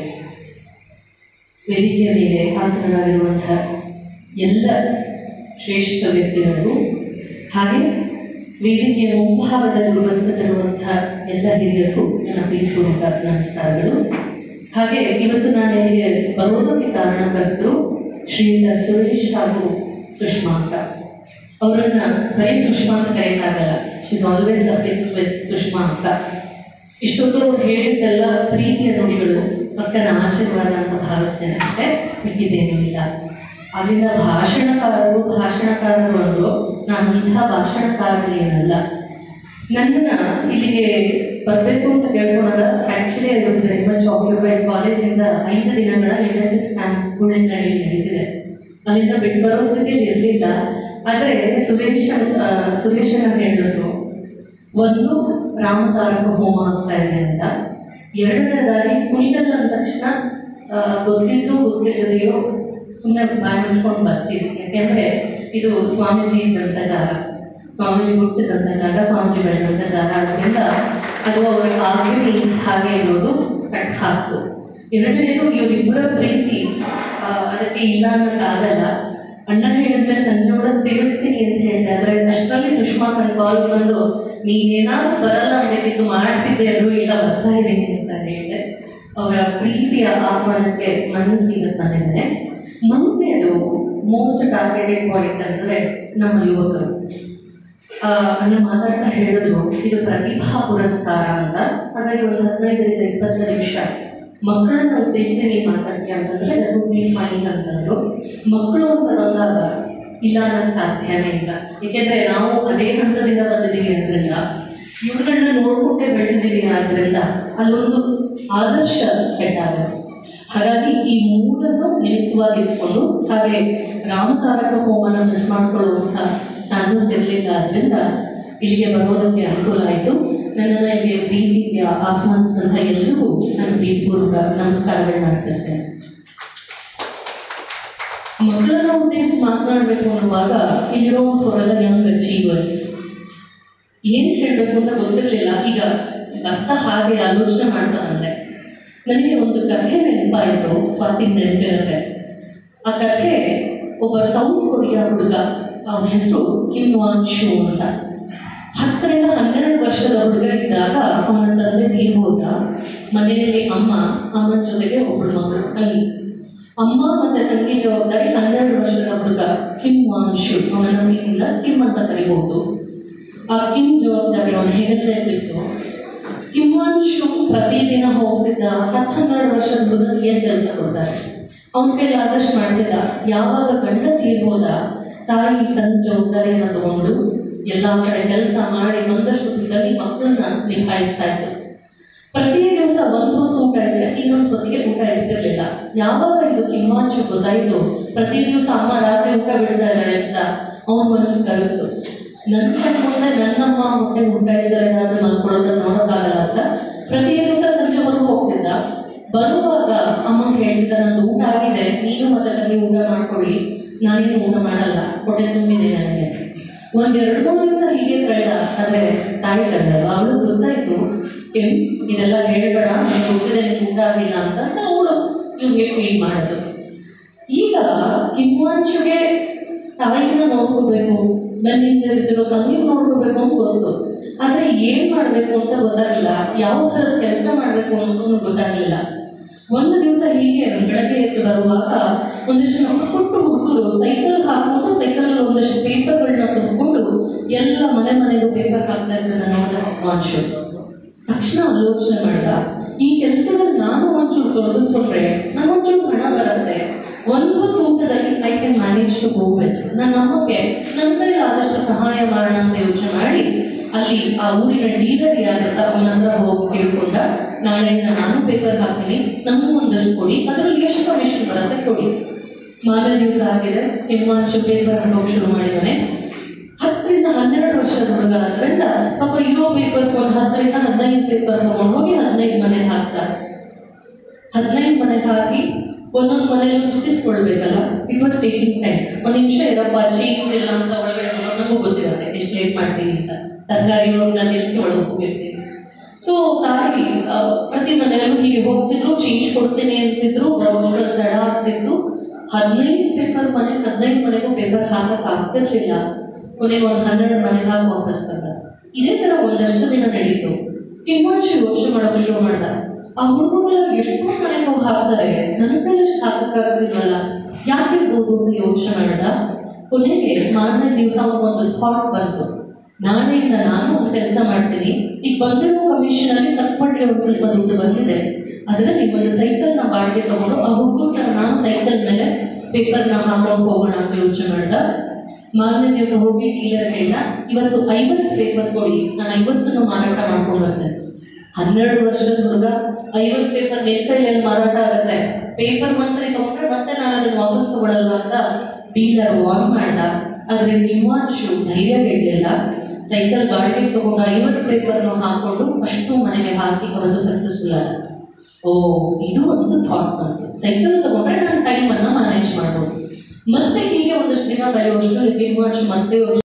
ವೇದಿಕೆಯ ಮೇಲೆ ಹಾಸನರಾಗಿರುವಂತಹ ಎಲ್ಲ ಶ್ರೇಷ್ಠ ವ್ಯಕ್ತಿಗಳಿಗೂ ಹಾಗೆ ವೇದಿಕೆಯ ಮುಂಭಾಗದಲ್ಲಿ ಉಪಸ್ಥಿತರಿರುವಂತಹ ಎಲ್ಲ ಹಿರಿಯರಿಗೂ ನನ್ನ ಪ್ರೀತಿಪೂರ್ವಕ ನಮಸ್ಕಾರಗಳು ಹಾಗೆ ಇವತ್ತು ನಾನು ಇಲ್ಲಿಗೆ ಬರೋದಕ್ಕೆ ಕಾರಣಕರ್ತರು ಶ್ರೀಯುತ ಸುರೇಶ್ ಹಾಗೂ ಸುಷ್ಮಾ ಅಂತ ಅವರನ್ನ ಬರೀ ಸುಷ್ಮಾ ಅಂತ ಕರೆಯಕ್ಕಾಗಲ್ಲ she's always affix with Sushma ಅಂತ ಇಷ್ಟೊತ್ತು ಅವ್ರು ಹೇಳಿದ್ದೆಲ್ಲ ಪ್ರೀತಿಯ ನುಡಿಗಳು ಪಕ್ಕನ ಆಶೀರ್ವಾದ ಅಂತ ಭಾವಿಸ್ತೇನೆ ಅಷ್ಟೇ ಮಿಕ್ಕಿದ್ದೇನೂ ಇಲ್ಲ ಅಲ್ಲಿಂದ ಭಾಷಣಕಾರರು ಭಾಷಣಕಾರರು ಅಂದ್ರು ನಾನಂಥ ಭಾಷಣಕಾರನೇನಲ್ಲ ನನ್ನನ್ನ ಇಲ್ಲಿಗೆ ಬರಬೇಕು ಅಂತ ಕೇಳ್ಕೊಂಡಾಗ actually I was very much occupied ಕಾಲೇಜಿಂದ ಐದು ದಿನಗಳ N S S camp Hullinalli ನಡೀತಿದೆ ಅಲ್ಲಿಂದ ಬಿಟ್ಟು ಬರೋ ಸ್ಥಿತಿಯಲ್ಲಿ ಇರಲಿಲ್ಲ ಆದರೆ ಸುರೇಶ್ ಆ, ಸುರೇಶನ ಹೇಳಿದ್ರು ಒಂದು ರಾಮತಾರಕ ಹೋಮ ಆಗ್ತಾ ಇದೆ ಅಂತ ಎರಡನೇದಾಗಿ ಕುಣಿಗಲ್ ಅಂದ ತಕ್ಷಣ ಆ, ಗೊತ್ತಿದ್ದು ಗೊತ್ತಿಲ್ಲದೆಯೋ ಸುಮ್ಮನೆ ಬಾಯಿ ಮುಚ್ಕೊಂಡು ಬರ್ತೀವಿ ಯಾಕೆಂದ್ರೆ ಇದು ಸ್ವಾಮೀಜಿ ಇದ್ದಂಥ ಜಾಗ ಸ್ವಾಮೀಜಿ ಹುಟ್ಟಿದಂಥ ಜಾಗ ಸ್ವಾಮೀಜಿ ಬೆಳೆದಂಥ ಜಾಗ ಆದ್ದರಿಂದ ಅದು ಅವರ ಆಗ್ಲಿ ಹಾಗೆ ಇರೋದು ಕಟ್ ಹಾಕ್ತು ಎರಡನೇದು ಇವರಿಬ್ಬರ ಪ್ರೀತಿ ಆ, ಅದಕ್ಕೆ ಇಲ್ಲ ಅನ್ನೋಕ್ಕಾಗಲ್ಲ ಅಣ್ಣ ಹೇಳಿದ್ಮೇಲೆ ಸಂಜೆ ಒಳಗೆ ತಿಳಿಸ್ತೀನಿ ಅಂತ ಹೇಳಿದೆ ಆದ್ರೆ ಅಷ್ಟರಲ್ಲಿ ಸುಷ್ಮಾ ನನ್ನ ಕಾಲ್ ಬಂದು ನೀನೇನಾದ್ರೂ ಬರಲ್ಲ ಅಂದಿದ್ದು ಮಾಡ್ತಿದ್ದೆ ಅಂದ್ರು ಇಲ್ಲ ಬರ್ತಾ ಇದ್ದೀನಿ ಅಂತ ಹೇಳಿದೆ ಅವರ ಪ್ರೀತಿಯ ಆಹ್ವಾನಕ್ಕೆ ಮನಸ್ಸು ಇವತ್ತು ಬಂದಿದ್ದೇನೆ ಮುಂದೆದು ಮೋಸ್ಟ್ ಟಾರ್ಗೆಟೆಡ್ ಪಾಯಿಂಟ್ ಅಂದ್ರೆ ನಮ್ಮ ಯುವಕರು ಆ, ಅಣ್ಣ ಮಾತಾಡ್ತಾ ಹೇಳಿದ್ರು ಇದು ಪ್ರತಿಭಾ ಪುರಸ್ಕಾರ ಅಂತ ಹಾಗಾಗಿ ಒಂದು ಹದಿನೈದರಿಂದ ಇಪ್ಪತ್ತು ನಿಮಿಷ ಮಕ್ಕಳನ್ನ ಉದ್ದೇಶಿಸಿ ನೀವು ಮಾತಾಡ್ತೀಯ ಅಂತಂದ್ರೆ ದಟ್ ವುಡ್ ಬಿ ಫೈನ್ ಅಂತಂದ್ರು ಮಕ್ಕಳು ಅಂತ ಬಂದಾಗ ಇಲ್ಲ ನನಗೆ ಸಾಧ್ಯನೇ ಇಲ್ಲ ಏಕೆಂದ್ರೆ ನಾವು ಅದೇ ಹಂತದಿಂದ ಬಂದಿದ್ದೀವಿ ಅಂದ್ರಿಂದ ಇವುಗಳನ್ನ ನೋಡ್ಕೊಂಡೇ ಬೆಳೆದಿದ್ದೀವಿ ಆದ್ರಿಂದ ಅಲ್ಲೊಂದು ಆದರ್ಶ ಸೆಟ್ ಆಗುತ್ತೆ ಹಾಗಾಗಿ ಈ ಮೂರನ್ನು ನಿಮಿತ್ತವಾಗಿ ಇಟ್ಕೊಂಡು ಹಾಗೆ ರಾಮತಾರಕ ಹೋಮನ ಮಿಸ್ ಮಾಡ್ಕೊಳ್ಳುವಂಥ ಚಾನ್ಸಸ್ ಇರಲಿಲ್ಲ ಆದ್ರಿಂದ ಇಲ್ಲಿಗೆ ಬರೋದಕ್ಕೆ ಅನುಕೂಲ ಆಯಿತು ನನ್ನನ್ನು ಇಲ್ಲಿಗೆ ಪ್ರೀತಿಗೆ ಆಹ್ವಾನಿಸಿದಂಥ ಎಲ್ಲರಿಗೂ ನಾನು ಪ್ರೀತಿಪೂರ್ವಕ ನಮಸ್ಕಾರಗಳನ್ನ ಅರ್ಪಿಸ್ತೇನೆ ಮಕ್ಕಳನ್ನ ಉದ್ದೇಶಿಸಿ ಮಾತನಾಡಬೇಕು ಅನ್ನುವಾಗ ಇಲ್ಲಿರುವಂಥವರೆಲ್ಲ ಯಂಗ್ ಅಚೀವರ್ಸ್ ಏನ್ ಹೇಳ್ಬೇಕು ಅಂತ ಗೊತ್ತಿರಲಿಲ್ಲ ಈಗ ಅರ್ಥ ಹಾಗೆ ಆಲೋಚನೆ ಮಾಡ್ತಾ ಬಂದೆ ನನಗೆ ಒಂದು ಕಥೆ ನೆನಪಾಯಿತು ಸ್ವಾತಿ ನೆನಪಿರುತ್ತೆ ಆ ಕಥೆ ಒಬ್ಬ ಸೌತ್ ಕೊರಿಯಾ ಹುಡುಗ ಅವನ ಹೆಸರು ಕಿಮ್ ವಾನ್ ಶೂ ಅಂತ ಹತ್ತರಿಂದ ಹನ್ನೆರಡು ವರ್ಷದ ಹುಡುಗ ಇದ್ದಾಗ ಅವನ ತಂದೆ ತೀರಿ ಹೋದ ಮನೆಯಲ್ಲಿ ಅಮ್ಮ ಅಮ್ಮನ ಜೊತೆಗೆ ಒಬ್ಬಳು ಮಗಳು ತಂಗಿ ಅಮ್ಮ ಮತ್ತೆ ತಂಗಿ ಜವಾಬ್ದಾರಿ ಹನ್ನೆರಡು ವರ್ಷದ ಹುಡುಗ ಕಿಮ್ ವಾನ್ ಶೂ ಅವನನ್ನ ಪ್ರೀತಿಯಿಂದ ಕಿಮ್ ಅಂತ ಕರಿಬಹುದು ಆ ಕಿಮ್ ಜವಾಬ್ದಾರಿ ಅವನ ಹೆಗಲೇ ಬಿತ್ತು ಕಿಮ್ವಾನ್ಶು ಪ್ರತಿದಿನ ಹೋಗ್ತಿದ್ದ ಹತ್ತು ಹನ್ನೆರಡು ವರ್ಷದ ಹುಡುಗನಿಗೆ ಏನ್ ಕೆಲಸ ಕೊಡ್ತಾರೆ ಅವನ ಕೈಲಿ ಆದಷ್ಟು ಮಾಡ್ತಿದ್ದ ಯಾವಾಗ ಗಂಡ ತೀರ್ ಹೋದ ತಾಯಿ ತನ್ನ ಜವಾಬ್ದಾರಿಯನ್ನ ತಗೊಂಡು ಎಲ್ಲಾ ಕಡೆ ಕೆಲಸ ಮಾಡಿ ಒಂದಷ್ಟು ದುಡ್ಡಲ್ಲಿ ಮಕ್ಕಳನ್ನ ನಿಭಾಯಿಸ್ತಾ ಇತ್ತು ಪ್ರತಿ ದಿವಸ ಒಂದು ಹೊತ್ತು ಊಟ ಇದ್ರೆ ಇನ್ನೊಂದು ಹೊತ್ತಿಗೆ ಊಟ ಇರ್ತಿರ್ಲಿಲ್ಲ ಯಾವಾಗ ಇದು ಕಿಮ್ವಾನ್ಶು ಗೊತ್ತಾಯ್ತು ಪ್ರತಿ ದಿವಸ ಅಮ್ಮ ರಾತ್ರಿ ಊಟ ಬಿಡ್ತಾ ಇದ್ದಾಳೆ ಅಂತ ಅವನ ಮನಸ್ಸು ಕಲಿತು ನನ್ನ ಕಣ್ಣು ಮುಂದೆ ನನ್ನಮ್ಮ ಹೊಟ್ಟೆ ಊಟ ಇದ್ದಾರೆ ಏನಾದ್ರೂ ಮಲ್ಕೊಳ್ಳೋದನ್ನ ನೋಡೋಕ್ಕಾಗಲ್ಲ ಅಂತ ಪ್ರತಿ ದಿವಸ ಸಂಜೆ ಹೊರಗೆ ಹೋಗ್ತಿದ್ದ ಬರುವಾಗ ಅಮ್ಮ ಹೇಳ್ತಿದ್ದ ನಂದು ಊಟ ಆಗಿದೆ ನೀನು ಮತ್ತೆ ತಂಗಿ ಊಟ ಮಾಡ್ಕೊಳ್ಳಿ ನಾನೇನು ಊಟ ಮಾಡಲ್ಲ ಹೊಟ್ಟೆ ತುಂಬಿದೆ ನನಗೆ ಒಂದ್ ಎರಡು ಮೂರು ದಿವಸ ಹೀಗೆ ಕಳೆದ ಆದ್ರೆ ತಾಯಿ ಕರೆದಲ್ವ ಅವಳು ಗೊತ್ತಾಯ್ತು ಕೆಮ್ ಇದೆಲ್ಲ ಹೇಳ್ಬೇಡ ನೀನು ಹೋಗಿದ್ರೆ ನಿನ್ಗೆ ಊಟ ಆಗಿಲ್ಲ ಅಂತ ಅಂತ ಅವಳು ಇವ್ನಿಗೆ ಫೀಲ್ ಮಾಡಿದ್ರು ಈಗ ಕಿಮ್ವಾಂಶುಗೆ ತಾಯಿನ ನೋಡ್ಕೋಬೇಕು ಬೆನ್ನಿಂದ ಬಿದ್ದಿರೋ ತಂಗಿ ನೋಡ್ಕೋಬೇಕು ಅಂತ ಗೊತ್ತು ಆದ್ರೆ ಏನ್ ಮಾಡ್ಬೇಕು ಅಂತ ಗೊತ್ತಾಗಲಿಲ್ಲ ಯಾವ ಥರದ ಕೆಲಸ ಮಾಡ್ಬೇಕು ಅನ್ನೋದು ಗೊತ್ತಾಗಲಿಲ್ಲ ಒಂದು ದಿವಸ ಹೀಗೆ ಬೆಳಗ್ಗೆ ಎದ್ದು ಬರುವಾಗ ಒಂದಿಷ್ಟು ನಮ್ಮ ಪುಟ್ಟ ಹುಡುಗರು ಸೈಕಲ್ ಹಾಕೊಂಡು ಸೈಕಲ್ ಒಂದಷ್ಟು ಪೇಪರ್ಗಳನ್ನ ತುಂಬಿಕೊಂಡು ಎಲ್ಲ ಮನೆ ಮನೆಗೂ ಪೇಪರ್ ಹಾಕ್ತಾ ಇದ್ದನ್ನ ನೋಡಿದ ಮಾಂಶು ತಕ್ಷಣ ಆಲೋಚನೆ ಮಾಡ್ದ ಈ ಕೆಲಸದಲ್ಲಿ ನಾನು ಒಂಚೂರು ತೊಡಗಿಸ್ಕೊಂಡ್ರೆ ನನಗೊಂಚೂರು ಹಣ ಬರುತ್ತೆ ಒಂದು ಹೊತ್ತು ಊಟದಲ್ಲಿ I can manage to go with ನನ್ನ ಅಮ್ಮಕ್ಕೆ ನನ್ನ ಕೈಲಿ ಆದಷ್ಟು ಸಹಾಯ ಮಾಡೋಣ ಅಂತ ಯೋಚನೆ ಮಾಡಿ ಅಲ್ಲಿ ಆ ಊರಿನ ಡೀಲರ್ ಯಾರಂತ ಅವನ ಹತ್ರ ಹೋಗಿ ಕೇಳ್ಕೊಂಡ ನಾಳೆಯಿಂದ ನಾನು ಪೇಪರ್ ಹಾಕ್ತೀನಿ ನಮಗೂ ಒಂದಷ್ಟು ಕೊಡಿ ಅದರಲ್ಲಿ ಎಷ್ಟು ಕಮಿಷನ್ ಬರುತ್ತೆ ಕೊಡಿ ಮಾರನೇ ದಿವಸ ಆಗಿದೆ ಹಿಮಾಂಶು ಪೇಪರ್ ಹಾಕೋಕೆ ಶುರು ಮಾಡಿದ್ದಾನೆ ಹತ್ತರಿಂದ ಹನ್ನೆರಡು ವರ್ಷದ ಹುಡುಗ ಆದ್ರಿಂದ ಪಾಪ ಇರೋ ಪೇಪರ್ಸ್ ಒಂದು ಹತ್ತರಿಂದ ಹದಿನೈದು ಪೇಪರ್ ತಗೊಂಡು ಹೋಗಿ ಹದಿನೈದು ಮನೆಗೆ ಹಾಕ್ತಾರೆ ಹದಿನೈದು ಮನೆಗೆ ಹಾಕಿ ಒಂದೊಂದು ಮನೇಲಿ ದುಡ್ಡಿಸ್ಕೊಳ್ಬೇಕಲ್ಲ ಇಟ್ ವಾಸ್ ಟೇಕಿಂಗ್ ಟೈಮ್ ಒಂದು ನಿಮಿಷ ಇರಪ್ಪ ಚೇಂಜ್ ಇಲ್ಲ ಅಂತ ಒಳಗಡೆ ಹೋಗೋದು ನಮಗೂ ಗೊತ್ತಿರುತ್ತೆ ಎಷ್ಟು ಲೇಟ್ ಮಾಡ್ತೀನಿ ಅಂತ ತರಕಾರಿ ಅವ್ರನ್ನ ನಿಲ್ಲಿಸಿ ಒಳಗೆ ಹೋಗಿರ್ತೀವಿ ಸೊ ತಾಯಿ ಆ, ಪ್ರತಿ ಮನೆಯಲ್ಲೂ ಹೀಗೆ ಹೋಗ್ತಿದ್ರು ಚೇಂಜ್ ಕೊಡ್ತೀನಿ ಅಂತಿದ್ರು ಬರೋಷ್ಟ್ರಲ್ಲಿ ತಡ ಆಗ್ತಿತ್ತು ಹದಿನೈದು ಪೇಪರ್ ಮನೆಗೆ ಹದಿನೈದು ಮನೆಗೂ ಪೇಪರ್ ಹಾಕಕ್ ಆಗ್ತಿರ್ಲಿಲ್ಲ ಕೊನೆಗೆ ಒಂದು ಹನ್ನೆರಡು ಮನೆಗೆ ಹಾಕಿ ವಾಪಸ್ ಬಂದ ಇದೇ ತರ ಒಂದಷ್ಟು ದಿನ ನಡೀತು ಕಿಮ್ಮಂಶು ಯೋಚನೆ ಮಾಡೋಕೆ ಶುರು ಮಾಡ್ದ ಆ ಹುಡುಗರೆಲ್ಲ ಎಷ್ಟೋ ಮನೆಗೆ ಹೋಗಿ ಹಾಕ್ತಾರೆ ನನ್ನ ಕೈಲಿ ಅಷ್ಟು ಹಾಕಕ್ಕಾಗ್ತಿಲ್ವಲ್ಲ ಯಾಕಿರ್ಬೋದು ಅಂತ ಯೋಚನೆ ಮಾಡ್ದ ಕೊನೆಗೆ ಮಾರನೇ ದಿವಸ ಒಂದು ಥಾಟ್ ಬಂತು ನಾಳೆಯಿಂದ ನಾನು ಒಂದು ಕೆಲಸ ಮಾಡ್ತೀನಿ ಈಗ ಬಂದಿರೋ ಕಮಿಷನ್ ಅಲ್ಲಿ ತಪ್ಪಟ್ಟಿಗೆ ಒಂದು ಸ್ವಲ್ಪ ದುಡ್ಡು ಬಂದಿದೆ ಅದರಲ್ಲಿ ಒಂದು ಸೈಕಲ್ನ ಬಾಡಿಗೆ ತಗೊಂಡು ಆ ಹುಡುಗನ ನಾನು ಸೈಕಲ್ ಮೇಲೆ ಪೇಪರ್ನ ಹಾಕೊಂಡು ಹೋಗೋಣ ಅಂತ ಯೋಚನೆ ಮಾಡ್ದ ಮಾರನೇ ದಿವಸ ಹೋಗಿ ಡೀಲರ್ ಹೇಳ್ದ ಇವತ್ತು ಐವತ್ತು ಪೇಪರ್ ಕೊಡಿ ನಾನು ಐವತ್ತನ್ನು ಮಾರಾಟ ಮಾಡ್ಕೊಂಡು ಬರ್ತೇನೆ ಹನ್ನೆರಡು ವರ್ಷದ ಹುಡುಗ ಐವತ್ತು ಪೇಪರ್ ನಿನ್ ಕೈಯಲ್ಲಿ ಮಾರಾಟ ಆಗುತ್ತೆ ಪೇಪರ್ ಒಂದ್ಸರಿ ತಗೊಂಡ್ರೆ ಮತ್ತೆ ನಾನು ಅದನ್ನ ವಾಪಸ್ ತಗೊಳಲ್ಲ ಅಂತ ಡೀಲರ್ ವಾರ್ನ್ ಮಾಡ್ದ ಆದ್ರೆ ನಿಮ್ಮಾಂಶು ಧೈರ್ಯ ಗೆಡ್ಲಿಲ್ಲ ಸೈಕಲ್ ಬಾಡಿಗೆ ತಗೊಂಡು ಐವತ್ತು ಪೇಪರ್ನು ಹಾಕೊಂಡು ಅಷ್ಟು ಮನೆಗೆ ಹಾಕಿ ಅವರದ್ದು ಸಕ್ಸಸ್ಫುಲ್ ಆದ ಓ ಇದು ಒಂದು ಥಾಟ್ ಬಂತು ಸೈಕಲ್ ತಗೊಂಡ್ರೆ ನಾನು ಟೈಮನ್ನು ಮ್ಯಾನೇಜ್ ಮಾಡ್ಬೋದು ಮತ್ತೆ ಹೀಗೆ ಒಂದಷ್ಟು ದಿನ ಬೆಳೆಯುವಷ್ಟು ನಿಮ್ಮಾಂಶು ಮತ್ತೆ ಯೋಚನೆ